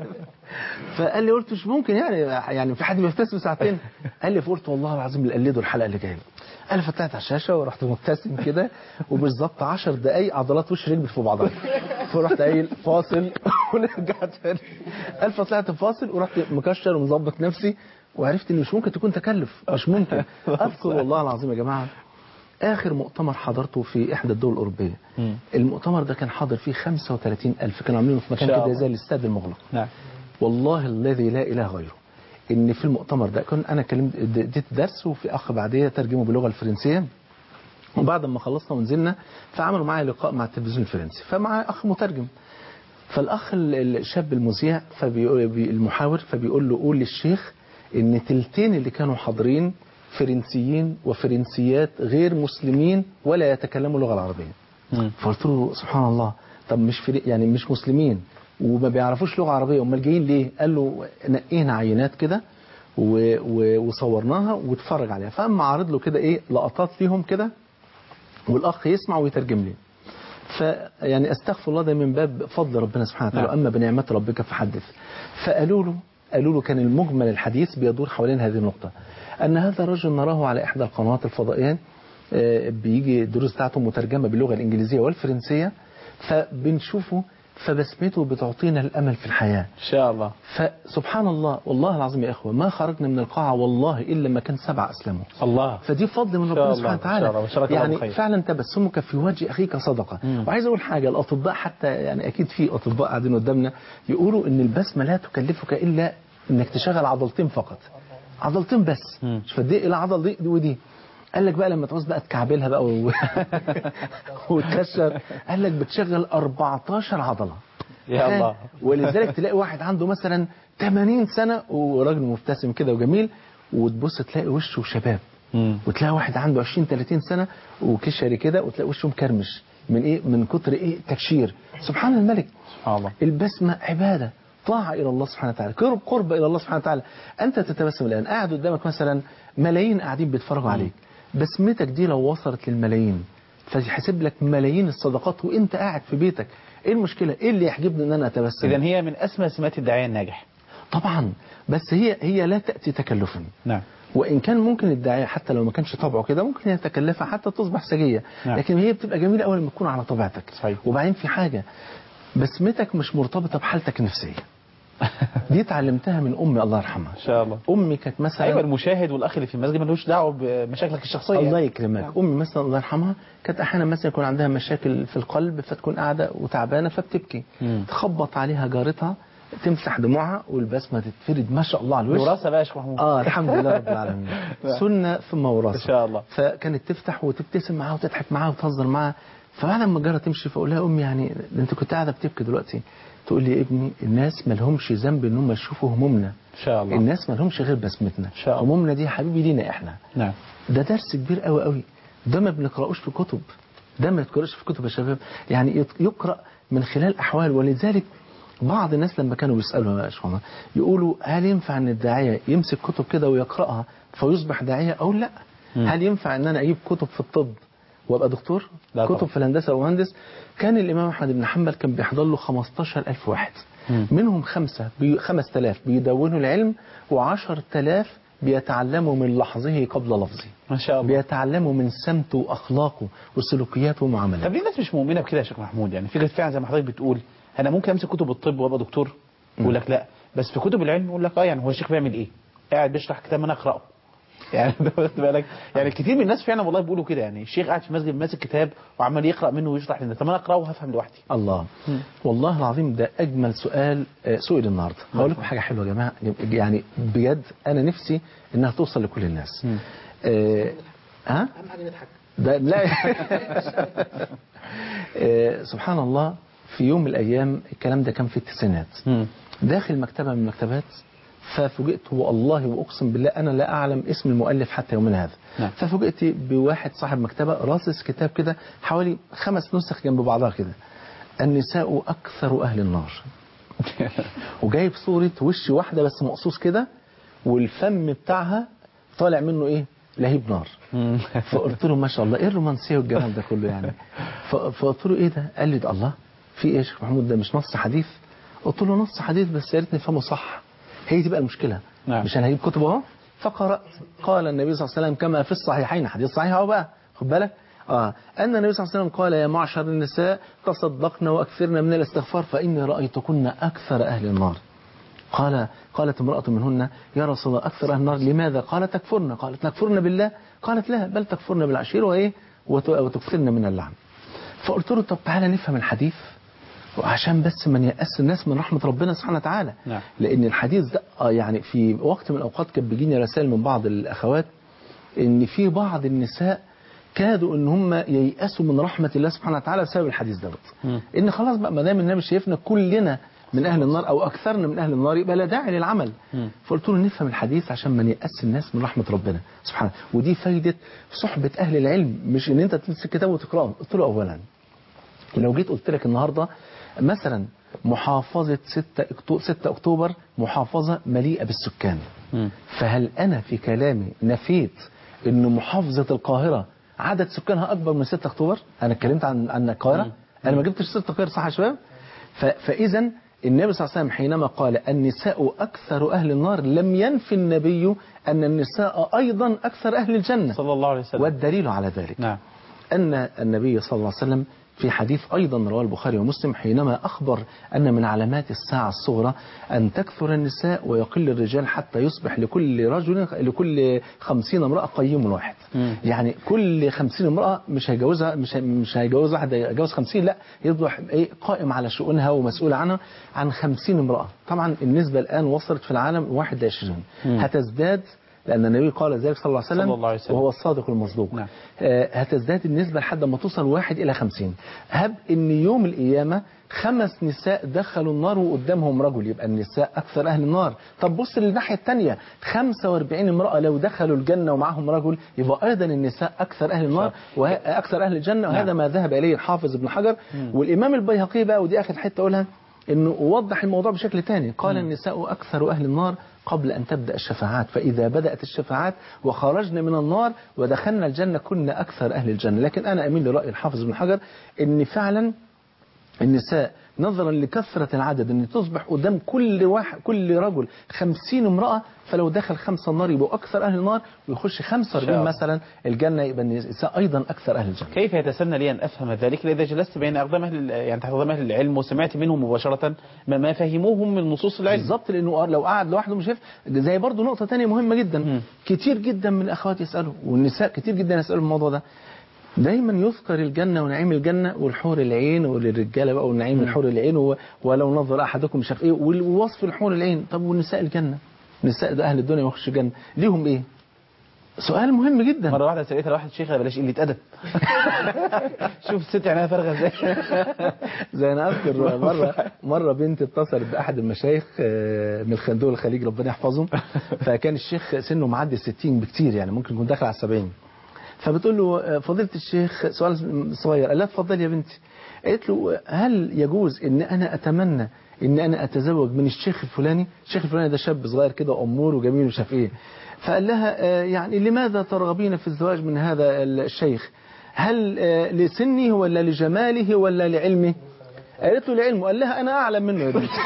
فقال لي قلت مش ممكن يعني يعني في حد بيبتسم ساعتين قال لي فقلت والله العظيم اللي قلده الحلقه اللي جايه قال لي فتحت على الشاشه ورحت مبتسم كده وبالظبط 10 دقايق عضلات وش رجلي في بعضها فرحت قايل فاصل ونرجع تاني قال فطلعت فاصل ورحت مكشر ومظبط نفسي وعرفت ان مش ممكن تكون تكلف مش ممكن اذكر والله العظيم يا جماعه اخر مؤتمر حضرته في احدى الدول الاوروبيه المؤتمر ده كان حاضر فيه 35 ألف كانوا عاملينه في مكان شاء كده الله. زي الاستاد المغلق نعم والله الذي لا إله غيره إن في المؤتمر ده كنت أنا كلمت اديت درس وفي أخ بعديه ترجمه باللغة الفرنسية وبعد ما خلصنا ونزلنا فعملوا معايا لقاء مع التلفزيون الفرنسي فمعايا أخ مترجم فالأخ ال- الشاب المذيع فبيقول بي- المحاور فبيقول له قول للشيخ إن تلتين اللي كانوا حاضرين فرنسيين وفرنسيات غير مسلمين ولا يتكلموا اللغة العربية فقلت له سبحان الله طب مش فري يعني مش مسلمين وما بيعرفوش لغه عربيه امال جايين ليه؟ قال له نقينا عينات كده و- و- وصورناها واتفرج عليها فاما عارض له كده ايه لقطات ليهم كده والاخ يسمع ويترجم لي فيعني استغفر الله ده من باب فضل ربنا سبحانه وتعالى نعم. اما بنعمه ربك فحدث فقالوا له قالوا له كان المجمل الحديث بيدور حوالين هذه النقطه ان هذا الرجل نراه على احدى القنوات الفضائيه آه، بيجي الدروس بتاعته مترجمه باللغه الانجليزيه والفرنسيه فبنشوفه فبسمته بتعطينا الامل في الحياه إن شاء الله فسبحان الله والله العظيم يا اخوه ما خرجنا من القاعه والله الا لما كان سبعه اسلموا الله فدي فضل من إن شاء ربنا الله، سبحانه إن شاء الله، وتعالى وشارك الله يعني بخير. فعلا تبسمك في وجه اخيك صدقه وعايز اقول حاجه الاطباء حتى يعني اكيد في اطباء قاعدين قدامنا يقولوا ان البسمه لا تكلفك الا انك تشغل عضلتين فقط عضلتين بس مش فدي العضل دي ودي قال لك بقى لما تعوز بقى تكعبلها بقى و... وتكسر قال لك بتشغل 14 عضله يا تخيل. الله. ولذلك تلاقي واحد عنده مثلا 80 سنه وراجل مبتسم كده وجميل وتبص تلاقي وشه شباب وتلاقي واحد عنده 20 30 سنه وكشري كده وتلاقي وشه مكرمش من ايه من كتر ايه تكشير سبحان الملك سبحان الله البسمه عباده طاعه الى الله سبحانه وتعالى قرب قرب الى الله سبحانه وتعالى انت تتبسم الان قاعد قدامك مثلا ملايين قاعدين بيتفرجوا عليك بسمتك دي لو وصلت للملايين فيحسب لك ملايين الصدقات وانت قاعد في بيتك ايه المشكله ايه اللي يحجبني ان انا اتبسم إذا هي من أسمى سمات الداعية الناجح طبعا بس هي هي لا تاتي تكلفا نعم وان كان ممكن الداعيه حتى لو ما كانش طبعه كده ممكن يتكلفها حتى تصبح سجيه نعم. لكن هي بتبقى جميله اول ما تكون على طبيعتك صحيح. وبعدين في حاجه بسمتك مش مرتبطه بحالتك النفسيه دي اتعلمتها من امي الله يرحمها إن شاء الله امي كانت مثلا أيوة المشاهد والأخ اللي في المسجد ملوش دعوة بمشاكلك الشخصية الله يكرمك امي مثلا الله يرحمها كانت احيانا مثلا يكون عندها مشاكل في القلب فتكون قاعده وتعبانه فبتبكي مم. تخبط عليها جارتها تمسح دموعها والبسمه تتفرد ما شاء الله على الوش وراثة بقى يا شيخ محمود اه الحمد لله رب العالمين سنه ثم وراثه إن شاء الله فكانت تفتح وتبتسم معاها وتضحك معاها وتهزر معاها فبعد ما الجاره تمشي فاقول لها امي يعني ده انت كنت قاعده بتبكي دلوقتي تقول لي يا ابني الناس ما لهمش ذنب ان هم يشوفوا همومنا إن شاء الله الناس ما لهمش غير بسمتنا إن شاء الله. همومنا دي يا حبيبي لينا احنا نعم ده درس كبير قوي قوي ده ما بنقراوش في كتب ده ما يتقراش في كتب يا شباب يعني يت- يقرا من خلال احوال ولذلك بعض الناس لما كانوا بيسالوا يا شيخ يقولوا هل ينفع ان الداعيه يمسك كتب كده ويقراها فيصبح داعيه او لا مم. هل ينفع ان انا اجيب كتب في الطب وابقى دكتور لا كتب طبعا. في الهندسه ومهندس كان الامام احمد بن حنبل كان بيحضر له 15000 واحد مم. منهم خمسة بي 5000 بيدونوا العلم و10000 بيتعلموا من لحظه قبل لفظه ما شاء الله بيتعلموا من سمته واخلاقه وسلوكياته طب ومعاملاته ليه الناس مش مؤمنة بكده يا شيخ محمود يعني فكرة فعلا زي ما حضرتك بتقول أنا ممكن أمسك كتب الطب وأبقى دكتور يقول لك لا بس في كتب العلم يقول لك اه يعني هو الشيخ بيعمل ايه قاعد بيشرح كتاب انا اقراه يعني ده واخد بالك يعني كتير من الناس فعلا والله بيقولوا كده يعني الشيخ قاعد في المسجد ماسك كتاب وعمال يقرا منه ويشرح لنا طب انا اقراه وهفهم لوحدي الله والله العظيم ده اجمل سؤال آه، سئل النهارده هقول لكم حاجه حلوه يا جماعه يعني بجد انا نفسي انها توصل لكل الناس آه، ها اهم حاجه نضحك ده لا آه، سبحان الله في يوم من الايام الكلام ده كان في التسعينات داخل مكتبه من المكتبات ففوجئت والله واقسم بالله انا لا اعلم اسم المؤلف حتى يومنا هذا نعم. ففوجئت بواحد صاحب مكتبه راصص كتاب كده حوالي خمس نسخ جنب بعضها كده النساء اكثر اهل النار وجايب صوره وش واحده بس مقصوص كده والفم بتاعها طالع منه ايه لهيب نار فقلت له ما شاء الله ايه الرومانسيه والجمال ده كله يعني ف- فقلت له ايه ده قال لي ده الله في ايه يا شيخ محمود ده مش نص حديث قلت له نص حديث بس يا ريت نفهمه صح هي دي بقى المشكله نعم. مش انا هجيب كتب اهو فقرات قال النبي صلى الله عليه وسلم كما في الصحيحين حديث صحيح اهو بقى خد بالك اه ان النبي صلى الله عليه وسلم قال يا معشر النساء تصدقن واكثرن من الاستغفار فاني رايتكن اكثر اهل النار قال قالت امرأة منهن يا رسول الله أكثر أهل النار لماذا قال تكفرن قالت نكفرن بالله قالت لا بل تكفرن بالعشير وإيه وت- وتكثرن من اللعن فقلت له طب تعالى نفهم الحديث وعشان بس ما يأس الناس من رحمة ربنا سبحانه وتعالى نعم. لأن الحديث ده آه يعني في وقت من الأوقات كان بيجيني رسائل من بعض الأخوات إن في بعض النساء كادوا ان هم ييأسوا من رحمة الله سبحانه وتعالى بسبب الحديث دوت ان خلاص بقى ما دام النبي شايفنا كلنا من اهل النار او اكثرنا من اهل النار يبقى لا داعي للعمل فقلت له نفهم الحديث عشان ما نيأس الناس من رحمة ربنا سبحانه ودي فايدة صحبة اهل العلم مش ان انت تمسك كتاب وتقراه قلت له اولا لو جيت قلت لك النهارده مثلا محافظة 6 أكتو- 6 أكتوبر محافظة مليئة بالسكان فهل أنا في كلامي نفيت أن محافظة القاهرة عدد سكانها أكبر من 6 أكتوبر أنا اتكلمت عن عن القاهرة أنا ما جبتش 6 أكتوبر صح يا شباب ف- فإذا النبي صلى الله عليه وسلم حينما قال النساء أكثر أهل النار لم ينفي النبي أن النساء أيضا أكثر أهل الجنة صلى الله عليه وسلم والدليل على ذلك نعم أن النبي صلى الله عليه وسلم في حديث أيضا رواه البخاري ومسلم حينما أخبر أن من علامات الساعة الصغرى أن تكثر النساء ويقل الرجال حتى يصبح لكل رجل لكل خمسين امرأة قيم واحد يعني كل خمسين امرأة مش هيجوزها مش هي- مش هيجوز واحد يجوز خمسين لا يصبح إيه قائم على شؤونها ومسؤول عنها عن خمسين امرأة طبعا النسبة الآن وصلت في العالم واحد وعشرين هتزداد لأن النبي قال ذلك صلى الله عليه وسلم, صلى الله عليه وسلم. وهو الصادق المصدوق نعم. آه، هتزداد النسبة لحد ما توصل واحد إلى خمسين هب إن يوم القيامة خمس نساء دخلوا النار وقدامهم رجل يبقى النساء أكثر أهل النار طب بص للناحية الثانية 45 امرأة لو دخلوا الجنة ومعهم رجل يبقى أيضا النساء أكثر أهل النار وأكثر أهل الجنة وهذا ما ذهب إليه الحافظ ابن حجر والإمام البيهقي بقى ودي آخر حتة أقولها انه وضح الموضوع بشكل تاني قال النساء اكثر اهل النار قبل ان تبدا الشفاعات فاذا بدات الشفاعات وخرجنا من النار ودخلنا الجنه كنا اكثر اهل الجنه لكن انا اميل لراي الحافظ ابن حجر ان فعلا النساء نظرا لكثرة العدد ان تصبح قدام كل واحد كل رجل خمسين امرأة فلو دخل خمسة النار يبقوا أكثر أهل النار ويخش خمسة إن شاء واربعين الله. مثلا الجنة يبقى النساء أيضا أكثر أهل الجنة كيف يتسنى لي أن أفهم ذلك إذا جلست بين أقدام أهل يعني تحت أقدام أهل العلم وسمعت منهم مباشرة ما, ما فهموهم من نصوص العلم بالظبط لانه لو قعد لوحده مش هيفهم زي برضه نقطه تانية مهمه جدا كتير جدا من الاخوات يسالوا والنساء كتير جدا يسالوا الموضوع ده دايما يذكر الجنة ونعيم الجنة والحور العين وللرجالة بقى والنعيم الحور العين و- ولو نظر أحدكم مش عارف إيه وال- ووصف الحور العين طب والنساء الجنة نساء ده أهل الدنيا ما يخشوا الجنة ليهم إيه سؤال مهم جدا مرة واحدة سألتها لواحد شيخ بلاش قلة أدب شوف الست عينها فارغة ازاي زي انا اذكر مره مره بنت اتصلت باحد المشايخ آه، من الخندق الخليج ربنا يحفظهم فكان الشيخ سنه معدي 60 بكتير يعني ممكن يكون داخل على 70 فبتقول له آه، فضيله الشيخ سؤال صغير قال لها اتفضل يا بنتي قالت له هل يجوز ان انا اتمنى ان انا اتزوج من الشيخ الفلاني الشيخ الفلاني ده شاب صغير كده امور وجميل ومش عارف ايه فقال لها آه، يعني لماذا ترغبين في الزواج من هذا الشيخ هل آه، لسنه ولا لجماله ولا لعلمه قالت له لعلمه قال لها انا اعلم منه يا بنتي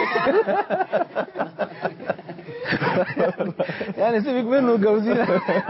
يعني سيبك منه وجوزينا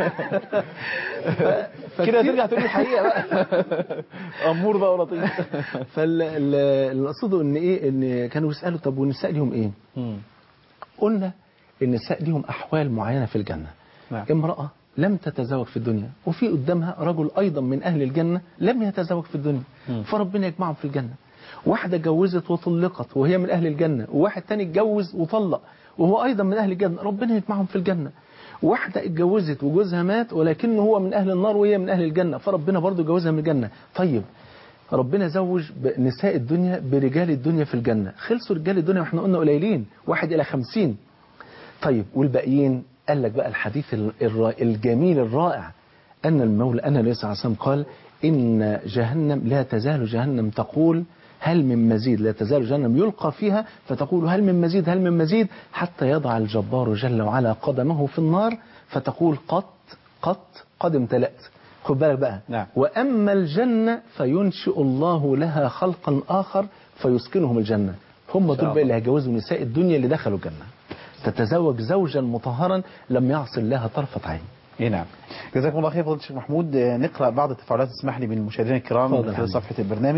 كده ترجع تقول الحقيقة بقى أمور بقى ولطيف فاللي اقصده ان ايه ان كانوا يسالوا طب والنساء ليهم ايه قلنا النساء لهم أحوال معينة في الجنة نعم. امرأة لم تتزوج في الدنيا وفي قدامها رجل أيضا من أهل الجنة لم يتزوج في الدنيا فربنا يجمعهم في الجنة واحدة اتجوزت وطلقت وهي من أهل الجنة وواحد تاني اتجوز وطلق وهو أيضا من أهل الجنة ربنا يجمعهم في الجنة واحدة اتجوزت وجوزها مات ولكنه هو من أهل النار وهي من أهل الجنة فربنا برضو جوزها من الجنة طيب ربنا زوج نساء الدنيا برجال الدنيا في الجنة خلصوا رجال الدنيا واحنا قلنا قليلين واحد إلى خمسين طيب والباقيين قال لك بقى الحديث ال- الر- الجميل الرائع أن المولى أن النبي صلى الله عليه وسلم قال إن جهنم لا تزال جهنم تقول هل من مزيد لا تزال جهنم يلقى فيها فتقول هل من مزيد هل من مزيد حتى يضع الجبار جل وعلا قدمه في النار فتقول قط قط قد امتلأت خد بالك بقى نعم. وأما الجنة فينشئ الله لها خلقا آخر فيسكنهم الجنة هم دول بقى اللي هيجوزوا نساء الدنيا اللي دخلوا الجنة تتزوج زوجا مطهرا لم يعص الله طرفة عين اي نعم جزاكم الله خير فضيله الشيخ محمود آه، نقرا بعض التفاعلات اسمح لي من المشاهدين الكرام اتفضل في حبيبي. صفحه البرنامج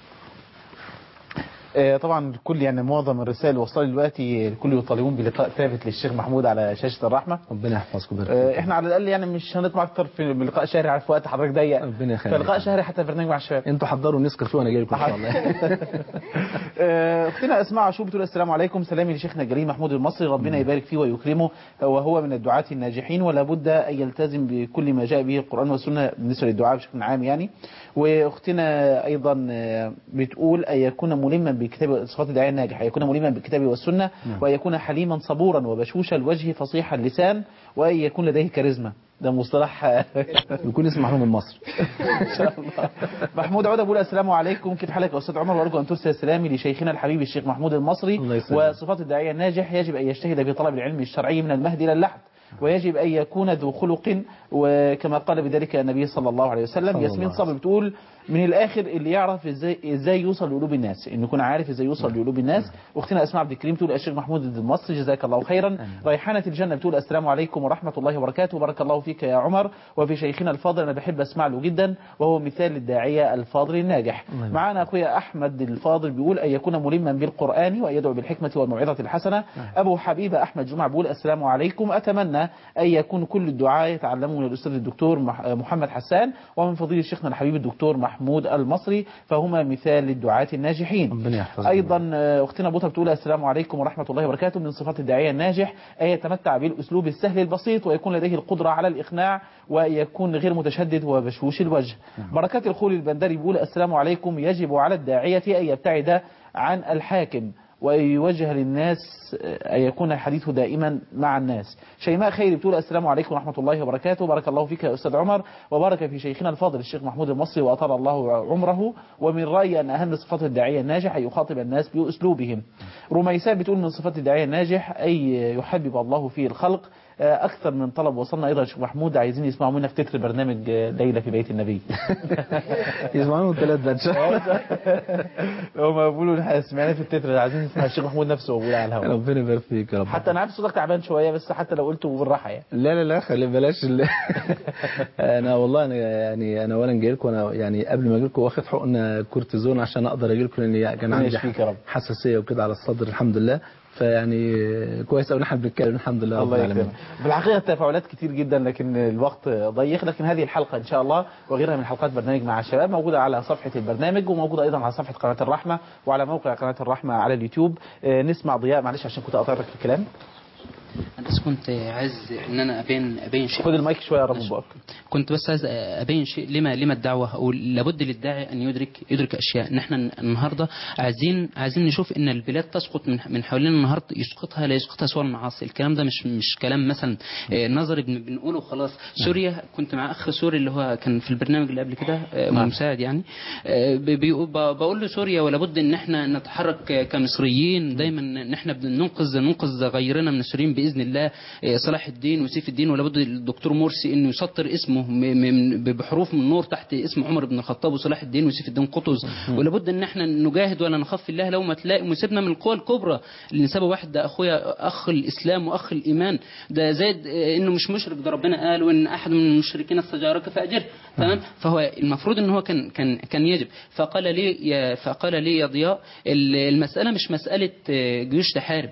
آه، طبعا الكل يعني معظم الرسائل اللي وصلت دلوقتي الكل يطالبون بلقاء ثابت للشيخ محمود على شاشه الرحمه ربنا يحفظكم ويبارك آه، فيكم. احنا على الاقل يعني مش هنطمع اكتر في بلقاء شهري عارف وقت حضرتك ضيق ربنا يخليك فلقاء شهري حتى برنامج مع الشباب انتوا حضروا نسكر فيه وانا جاي لكم ان شاء الله آه، اختنا اسماء عاشور بتقول السلام عليكم سلامي لشيخنا الجليل محمود المصري ربنا يبارك فيه ويكرمه وهو من الدعاة الناجحين ولا بد ان يلتزم بكل ما جاء به القران والسنه بالنسبه للدعاء بشكل عام يعني واختنا ايضا آه، بتقول ان يكون ملما بكتاب صفات الداعيه الناجح ان يكون ملما بالكتاب والسنه وان يكون حليما صبورا وبشوش الوجه فصيح اللسان وان يكون لديه كاريزما ده مصطلح يكون اسمه محمود المصري ان شاء الله محمود عوده بيقول السلام عليكم كيف حالك يا استاذ عمر وارجو ان ترسل سلامي لشيخنا الحبيب الشيخ محمود المصري يسلمك. وصفات الداعيه الناجح يجب ان يجتهد في طلب العلم الشرعي من المهد الى اللحد ويجب ان يكون ذو خلق وكما قال بذلك النبي صلى الله عليه وسلم صلى ياسمين الله صبري بتقول من الاخر اللي يعرف ازاي ازاي يوصل لقلوب الناس انه يكون عارف ازاي يوصل لقلوب الناس واختنا اسماء عبد الكريم تقول الشيخ محمود المصري جزاك الله خيرا ريحانه الجنه بتقول السلام عليكم ورحمه الله وبركاته بارك الله فيك يا عمر وفي شيخنا الفاضل انا بحب اسمع له جدا وهو مثال للداعيه الفاضل الناجح معنا اخويا احمد الفاضل بيقول ان يكون ملما بالقران وان يدعو بالحكمه والموعظه الحسنه ابو حبيبه احمد جمعه بيقول السلام عليكم اتمنى ان يكون كل الدعاء يتعلموا من الاستاذ الدكتور مح- محمد حسان ومن فضيله شيخنا الحبيب الدكتور محمود المصري فهما مثال للدعاة الناجحين ربنا يحفظهم. ايضا آه، اختنا بوطه بتقول السلام عليكم ورحمه الله وبركاته من صفات الداعيه الناجح ان يتمتع بالاسلوب السهل البسيط ويكون لديه القدره على الاقناع ويكون غير متشدد وبشوش الوجه بركات الخول البندري بيقول السلام عليكم يجب على الداعيه ان يبتعد عن الحاكم ويوجه للناس آه، أن يكون حديثه دائما مع الناس شيماء خيري بتقول السلام عليكم ورحمة الله وبركاته بارك الله فيك يا أستاذ عمر وبارك في شيخنا الفاضل الشيخ محمود المصري وأطال الله عمره ومن رأيي أن أهم صفات الداعية الناجح أن يخاطب الناس بأسلوبهم رميساء بتقول من صفات الداعية الناجح أي يحبب الله فيه الخلق آه، أكثر من طلب وصلنا أيضا يا شيخ محمود عايزين يسمعوا منك تتر برنامج آه، ليلة في بيت النبي يسمعون ثلاث بقى ان شاء الله هم بيقولوا احنا سمعنا في التتر عايزين نسمع الشيخ محمود نفسه وهو بيقول على الهواء ربنا يبارك فيك يا رب حتى انا عارف صوتك تعبان شويه بس حتى لو قلته بالراحه يعني لا لا لا خلي بلاش ال... انا والله انا يعني انا اولا جاي لكم انا يعني قبل ما اجي لكم واخد حقن كورتيزون عشان اقدر اجي لكم لان كان ربنا عندي يشفيك يا رب. حساسيه وكده على الصدر الحمد لله فيعني كويس قوي ان احنا بنتكلم الحمد لله رب الله العالمين يكرمك بالحقيقه التفاعلات كتير جدا لكن الوقت ضيق لكن هذه الحلقه ان شاء الله وغيرها من حلقات برنامج مع الشباب موجوده على صفحه البرنامج وموجوده ايضا على صفحه قناه الرحمه وعلى موقع قناه الرحمه على اليوتيوب آه، نسمع ضياء معلش عشان كنت قاطعتك في الكلام انا بس كنت عايز ان انا ابين ابين شيء خد المايك شويه قرب من بقك كنت بس عايز ابين شيء لما لما الدعوه او لابد للداعي ان يدرك يدرك اشياء ان احنا النهارده عايزين عايزين نشوف ان البلاد تسقط من من حوالينا النهارده يسقطها لا يسقطها سوى المعاصي الكلام ده مش مش كلام مثلا آه، نظري بن- بنقوله خلاص سوريا كنت مع اخ سوري اللي هو كان في البرنامج اللي قبل كده آه، نعم. مساعد يعني آه، بي- بي- ب- بقول له سوريا ولابد ان احنا نتحرك آه، كمصريين دايما ان احنا بننقذ ننقذ غيرنا من السوريين باذن الله آه، صلاح الدين وسيف الدين ولابد الدكتور مرسي انه يسطر اسمه م- من بحروف من نور تحت اسم عمر بن الخطاب وصلاح الدين وسيف الدين قطز ولابد ان احنا نجاهد ولا نخاف في الله لو ما تلاقي مسيبنا من القوى الكبرى اللي سبب واحد ده اخويا اخ الاسلام واخ الايمان ده زائد آه، انه مش مشرك ده ربنا قال وان احد من المشركين استجارك فاجره تمام فهو المفروض ان هو كان كان كان يجب فقال لي يا فقال لي يا ضياء ال- المساله مش مساله آه، جيوش تحارب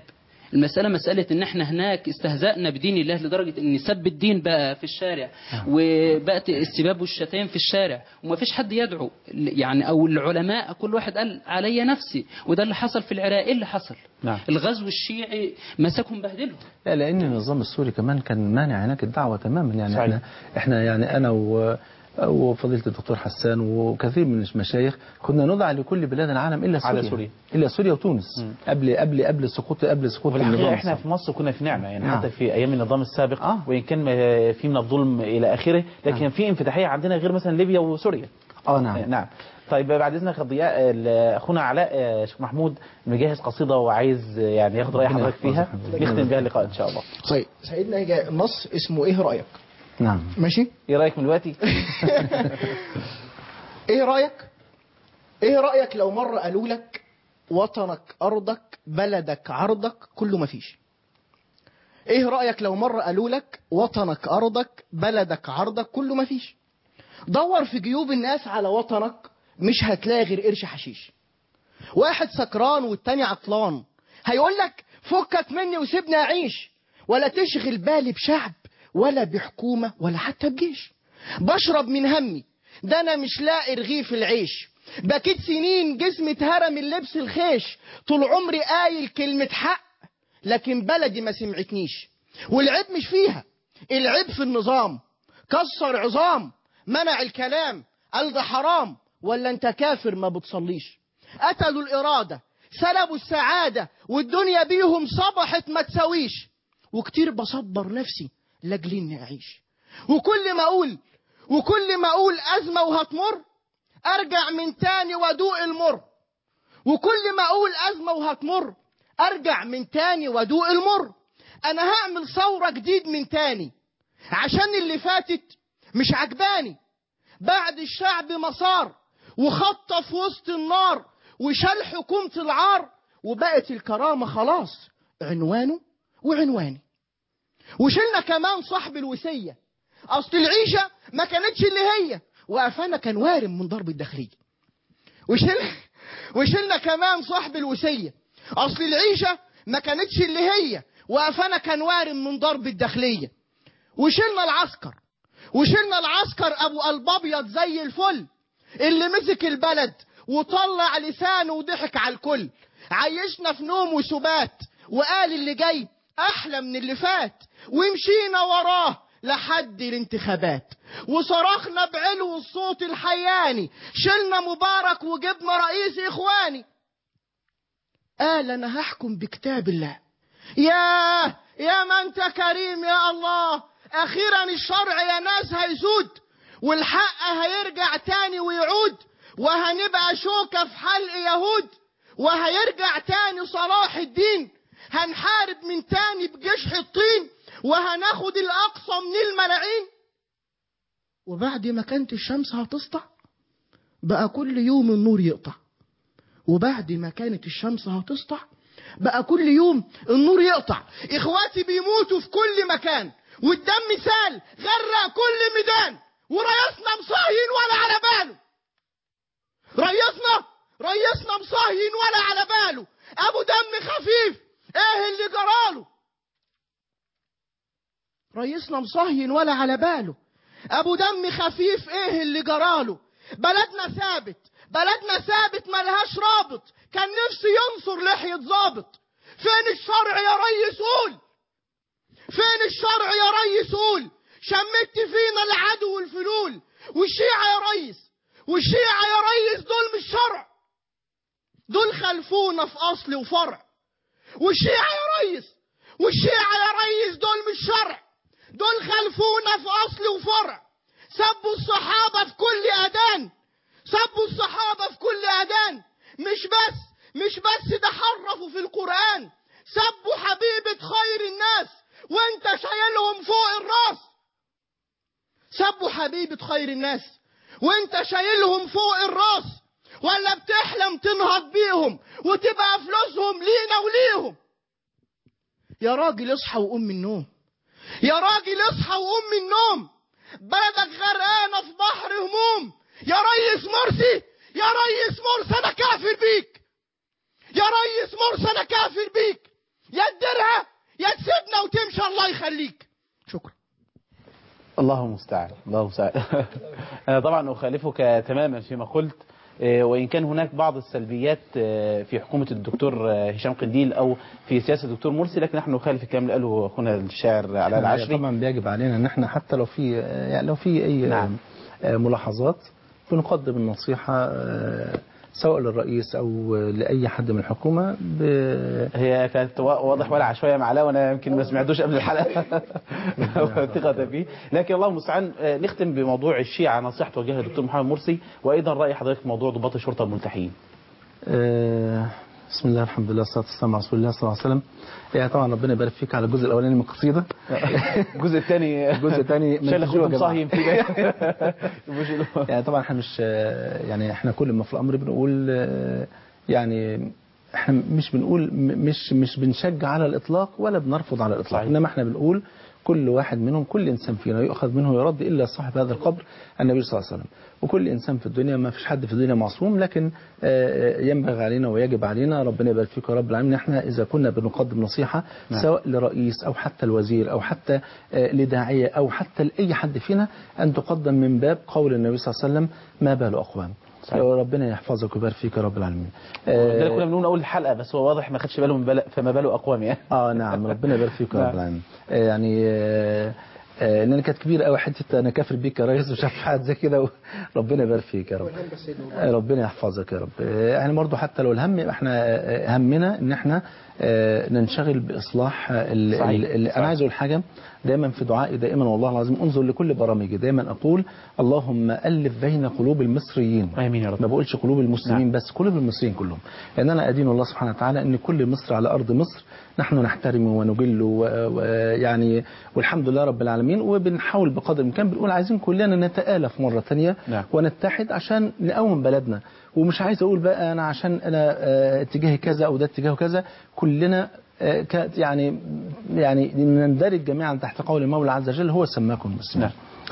المسألة مسألة ان احنا هناك استهزأنا بدين الله لدرجة ان سب الدين بقى في الشارع وبقت السباب والشتائم في الشارع وما فيش حد يدعو يعني او العلماء كل واحد قال علي نفسي وده اللي حصل في العراق ايه اللي حصل نعم الغزو الشيعي مسكهم بهدلهم لا لان النظام السوري كمان كان مانع هناك الدعوه تماما يعني صحيح. احنا احنا يعني انا و وفضيلة الدكتور حسان وكثير من المشايخ كنا ندعى لكل بلاد العالم الا سوريا على سوريا. الا سوريا وتونس قبل قبل قبل سقوط قبل سقوط وفي الحقيقة النظام احنا السابق. في مصر كنا في نعمة يعني نعم. حتى في أيام النظام السابق آه. وإن كان ما- في من الظلم إلى آخره لكن نعم. في انفتاحية عندنا غير مثلا ليبيا وسوريا اه نعم نعم طيب بعد إذنك يا ضياء ال- أخونا علاء آه، شيخ محمود مجهز قصيدة وعايز آه، يعني ياخد رأي ربنا حضرتك فيها يحفظك. نختم بها اللقاء إن شاء الله طيب سيدنا هيجي النص اسمه ايه رايك نعم ماشي إيه رأيك من دلوقتي ايه رايك ايه رايك لو مره قالوا لك وطنك ارضك بلدك عرضك كله مفيش ايه رايك لو مره قالوا لك وطنك ارضك بلدك عرضك كله مفيش دور في جيوب الناس على وطنك مش هتلاقي غير قرش حشيش واحد سكران والتاني عطلان هيقول لك فكك مني وسيبني اعيش ولا تشغل بالي بشعب ولا بحكومه ولا حتى بجيش بشرب من همي ده انا مش لاقي رغيف العيش بكيت سنين جسمي اتهرم اللبس الخيش طول عمري قايل كلمة حق لكن بلدي ما سمعتنيش والعيب مش فيها العيب في النظام كسر عظام منع الكلام قال ده حرام ولا انت كافر ما بتصليش قتلوا الإرادة سلبوا السعادة والدنيا بيهم صبحت ما تساويش وكتير بصبر نفسي لاجل اني اعيش وكل ما اقول وكل ما اقول ازمه وهتمر ارجع من تاني وادوق المر وكل ما اقول ازمه وهتمر ارجع من تاني وادوق المر انا هعمل ثوره جديد من تاني عشان اللي فاتت مش عجباني بعد الشعب مسار وخطه في وسط النار وشال حكومه العار وبقت الكرامه خلاص عنوانه وعنواني وشلنا كمان صاحب الوسيه اصل العيشه ما كانتش اللي هي وقفانا كان وارم من ضرب الداخليه وشلنا وشلنا كمان صاحب الوسيه اصل العيشه ما كانتش اللي هي وقفانا كان وارم من ضرب الداخليه وشلنا العسكر وشلنا العسكر ابو قلب ابيض زي الفل اللي مسك البلد وطلع لسانه وضحك على الكل عيشنا في نوم وسبات وقال اللي جاي احلى من اللي فات ومشينا وراه لحد الانتخابات وصرخنا بعلو الصوت الحياني شلنا مبارك وجبنا رئيس اخواني قال انا هحكم بكتاب الله يا يا ما انت كريم يا الله اخيرا الشرع يا ناس هيسود والحق هيرجع تاني ويعود وهنبقى شوكة في حلق يهود وهيرجع تاني صلاح الدين هنحارب من تاني بجيش حطين وهناخد الأقصى من الملاعين وبعد ما كانت الشمس هتسطع بقى كل يوم النور يقطع وبعد ما كانت الشمس هتسطع بقى كل يوم النور يقطع اخواتي بيموتوا في كل مكان والدم سال غرق كل ميدان ورئيسنا مصاهين ولا على باله رئيسنا رئيسنا مصاهين ولا على باله ابو دم خفيف ايه اللي جراله رئيسنا مصهين ولا على باله ابو دم خفيف ايه اللي جراله بلدنا ثابت بلدنا ثابت ملهاش رابط كان نفسي ينصر لحية ظابط فين الشرع يا ريس قول فين الشرع يا ريس قول شمت فينا العدو والفلول والشيعة يا ريس والشيعة يا ريس دول مش شرع دول خلفونا في اصل وفرع والشيعة يا ريس والشيعة يا ريس دول مش شرع دول خلفونا في اصل وفرع سبوا الصحابة في كل اذان سبوا الصحابة في كل اذان مش بس مش بس ده حرفوا في القرآن سبوا حبيبة خير الناس وانت شايلهم فوق الراس سبوا حبيبة خير الناس وانت شايلهم فوق الراس ولا بتحلم تنهض بيهم وتبقى فلوسهم لينا وليهم يا راجل اصحى وقوم من النوم يا راجل اصحى وقوم من النوم بلدك غرقانه في بحر هموم يا ريس مرسي يا ريس مرسي انا كافر بيك يا ريس مرسي انا كافر بيك يا تديرها يا تسيبنا وتمشي الله يخليك شكرا الله المستعان الله المستعان أنا طبعا أخالفك تماما فيما قلت آه، وإن كان هناك بعض السلبيات آه، في حكومة الدكتور آه، هشام قنديل أو في سياسة الدكتور مرسي لكن نحن نخالف الكلام اللي قاله أخونا الشاعر علاء العشري طبعا بيجب علينا ان احنا حتى لو في يعني لو في اي نعم. آه، ملاحظات بنقدم النصيحة آه، سواء للرئيس او لاي حد من الحكومة ب... هي كانت وا- واضح ولا عشوائيه مع علاء وانا يمكن ما سمعتوش قبل الحلقه ثقة فيه لكن الله المستعان آه، نختم بموضوع الشيعة نصيحة توجهها الدكتور محمد مرسي وايضا راي حضرتك في موضوع ضباط الشرطه الملتحين آه، بسم الله الحمد لله والصلاه والسلام على رسول الله صلى الله عليه وسلم يعني طبعا ربنا يبارك فيك على الجزء الاولاني من القصيده الجزء الثاني الجزء الثاني من شايل تجربة اخوكم جماعة. صايم في يعني طبعا احنا مش يعني احنا كل ما في الامر بنقول آه، يعني احنا مش بنقول م- مش مش بنشجع على الاطلاق ولا بنرفض على الاطلاق انما احنا بنقول كل واحد منهم كل انسان فينا يؤخذ منه ويرد الا صاحب هذا القبر النبي صلى الله عليه وسلم وكل انسان في الدنيا ما فيش حد في الدنيا معصوم لكن آه، ينبغي علينا ويجب علينا ربنا يبارك فيك يا رب العالمين احنا اذا كنا بنقدم نصيحه نعم. سواء لرئيس او حتى الوزير او حتى آه، لداعيه او حتى لاي حد فينا ان تقدم من باب قول النبي صلى الله عليه وسلم ما بال اقوام ربنا يحفظك ويبارك فيك يا رب العالمين ده كنا بنقول اول الحلقه بس هو واضح ما خدش باله من بال... فما باله اقوام يعني اه نعم ربنا يبارك فيك يا رب نعم. العالمين آه، يعني آه، آه، لان كانت كبيره قوي حته انا كافر بيك يا ريس مش عارف حاجه زي كده ربنا يبارك فيك يا رب آه، ربنا يحفظك يا رب آه، احنا برضو حتى لو الهم احنا آه، همنا ان احنا آه، ننشغل باصلاح آه، ال- صحيح. ال- ال- انا عايز اقول حاجه دايما في دعائي دائما والله العظيم انظر لكل برامجي دايما اقول اللهم الف بين قلوب المصريين امين يا رب ما بقولش قلوب المسلمين بس قلوب المصريين كلهم لان انا ادين الله سبحانه وتعالى ان كل مصر على ارض مصر نحن نحترمه ونجله و- ويعني والحمد لله رب العالمين وبنحاول بقدر الامكان بنقول عايزين كلنا نتآلف مره ثانيه نعم. ونتحد عشان نقوم بلدنا ومش عايز اقول بقى انا عشان انا آه، اتجاهي كذا او ده اتجاهه كذا كلنا آه، ك- يعني يعني نندرج جميعا تحت قول المولى عز وجل هو سماكم مسلمين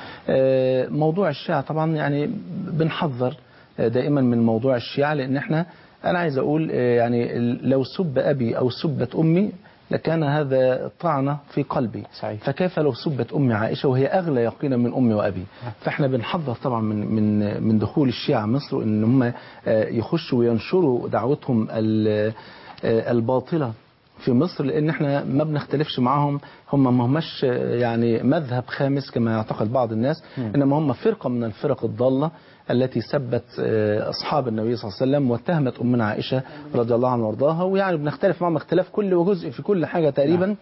آه، موضوع الشيعة طبعا يعني بنحذر آه، دائما من موضوع الشيعة لان احنا انا عايز اقول آه، يعني ال- لو سب ابي او سبت امي لكان هذا طعنة في قلبي صحيح. فكيف لو سبت أمي عائشة وهي أغلى يقينا من أمي وأبي فإحنا بنحذر طبعا من من من دخول الشيعة مصر وإن هم آه، يخشوا وينشروا دعوتهم ال- آه، الباطلة في مصر لان احنا ما بنختلفش معاهم هم ما هماش آه، يعني مذهب خامس كما يعتقد بعض الناس انما هم فرقه من الفرق الضاله التي سبت آه، اصحاب النبي صلى الله عليه وسلم واتهمت امنا عائشه رضي الله عنها وارضاها ويعني بنختلف معهم اختلاف كل وجزء في كل حاجه تقريبا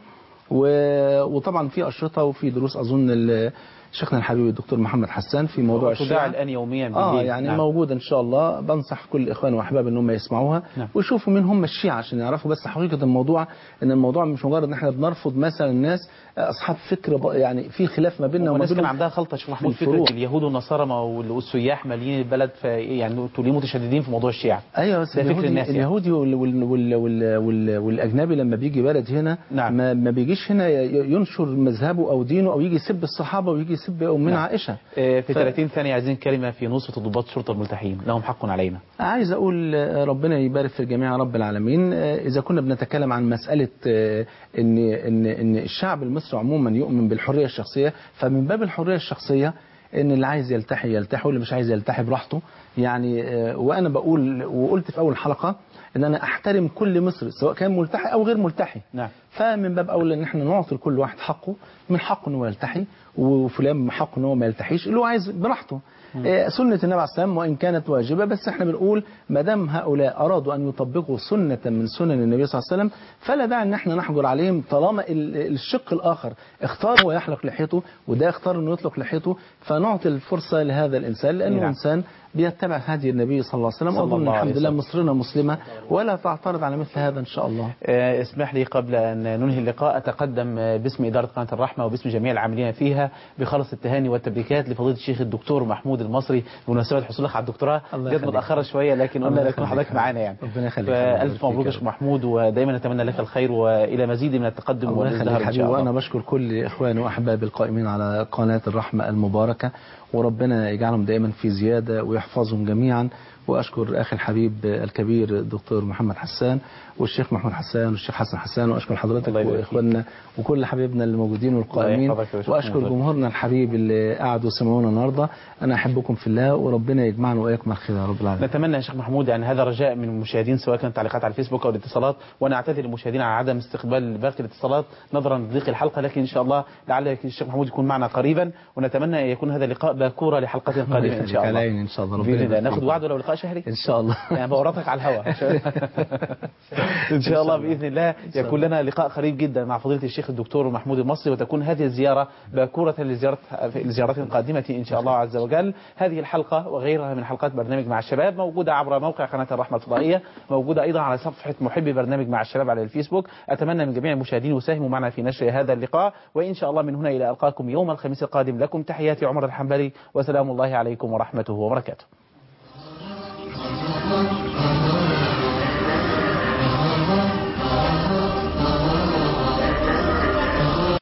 و- وطبعا في اشرطه وفي دروس اظن ال- شيخنا الحبيب الدكتور محمد حسان في موضوع تذاع الشيعة الان يوميا اه بالليل. يعني نعم. موجودة ان شاء الله بنصح كل اخوان واحباب ان هم يسمعوها نعم. ويشوفوا مين هم الشيعة عشان يعرفوا بس حقيقة الموضوع ان الموضوع مش مجرد ان احنا بنرفض مثلا الناس اصحاب فكر ب- يعني في خلاف ما بيننا وما والناس كان بينهم عندها خلطه شيخ محمود في الفروع. فكره اليهود والنصارى ما وال- والسياح مالين البلد في يعني انتوا ليه متشددين في موضوع الشيعة ايوه بس ده فكر اليهودي, الناس يعني. اليهودي وال وال وال وال وال والاجنبي لما بيجي بلد هنا نعم. ما, ما بيجيش هنا ي- ينشر مذهبه او دينه او يجي يسب الصحابه ويجي يسب امنا نعم. عائشه آه، في ف- 30 ثانيه عايزين كلمه في نصره ضباط الشرطه الملتحين لهم حق علينا عايز أقول آه، ربنا يبارك في الجميع يا رب العالمين آه، إذا كنا بنتكلم عن مسألة آه، إن إن إن الشعب المصري عموما يؤمن بالحرية الشخصية فمن باب الحرية الشخصية إن اللي عايز يلتحي يلتحي واللي مش عايز يلتحي براحته يعني آه، وأنا بقول وقلت في أول حلقة إن أنا أحترم كل مصري سواء كان ملتحي أو غير ملتحي نعم فمن باب اولى ان احنا نعطي لكل واحد حقه من حقه ان هو يلتحي وفلان من حقه ان هو ما يلتحيش اللي هو عايز براحته آه، سنة النبي عليه السلام وإن كانت واجبة بس احنا بنقول ما دام هؤلاء أرادوا أن يطبقوا سنة من سنن النبي صلى الله عليه وسلم فلا داعي أن احنا نحجر عليهم طالما ال- الشق الآخر اختار هو يحلق لحيته وده اختار أنه يطلق لحيته فنعطي الفرصة لهذا الإنسان لأنه نعم. إنسان بيتبع هدي النبي صلى الله عليه وسلم صلى وأظن الله عليه الحمد لله وسلم. مصرنا مسلمة ولا تعترض على مثل هذا إن شاء الله آه، اسمح لي قبل أن ننهي اللقاء أتقدم آه، باسم إدارة قناة الرحمة وباسم جميع العاملين فيها بخلص التهاني والتبريكات لفضيلة الشيخ الدكتور محمود المصري بمناسبة حصولك على الدكتوراه الله جت يخليك. متأخرة شوية لكن الله قلنا لكم يخليك. حضرتك معانا يعني ربنا يخليك فألف مبروك يا شيخ محمود ودايما نتمنى لك الخير وإلى مزيد من التقدم الله والازدهار يخليك إن حبيبي شاء الله وانا بشكر كل اخواني واحبابي القائمين على قناه الرحمه المباركه وربنا يجعلهم دائما في زياده ويحفظهم جميعا واشكر اخي الحبيب الكبير الدكتور محمد حسان والشيخ محمود حسان والشيخ حسن حسان واشكر حضرتك واخواننا وكل حبايبنا اللي موجودين والقائمين يحفظك يا شيخ واشكر محمود. جمهورنا الحبيب اللي قعدوا سمعونا النهارده انا احبكم في الله وربنا يجمعنا واياكم على خير يا رب العالمين نتمنى يا شيخ محمود يعني هذا رجاء من المشاهدين سواء كانت تعليقات على الفيسبوك او الاتصالات وانا اعتذر للمشاهدين على عدم استقبال باقي الاتصالات نظرا لضيق الحلقه لكن ان شاء الله لعل الشيخ محمود يكون معنا قريبا ونتمنى ان يكون هذا اللقاء باكوره لحلقه قادمه ان شاء الله علينا ان شاء الله ربنا باذن الله يبارك ناخد فيك. وعد ولو لقاء شهري ان شاء الله يعني بورطك على الهواء ان شاء الله باذن الله يكون لنا لقاء قريب جدا مع فضيله الشيخ الدكتور محمود المصري وتكون هذه الزياره باكوره لزياره لزيارات قادمه ان شاء الله عز وجل هذه الحلقه وغيرها من حلقات برنامج مع الشباب موجوده عبر موقع قناه الرحمه الفضائيه موجوده ايضا على صفحه محبي برنامج مع الشباب على الفيسبوك اتمنى من جميع المشاهدين يساهموا معنا في نشر هذا اللقاء وان شاء الله من هنا الى القاكم يوم الخميس القادم لكم تحياتي عمر الحنبلي وسلام الله عليكم ورحمته وبركاته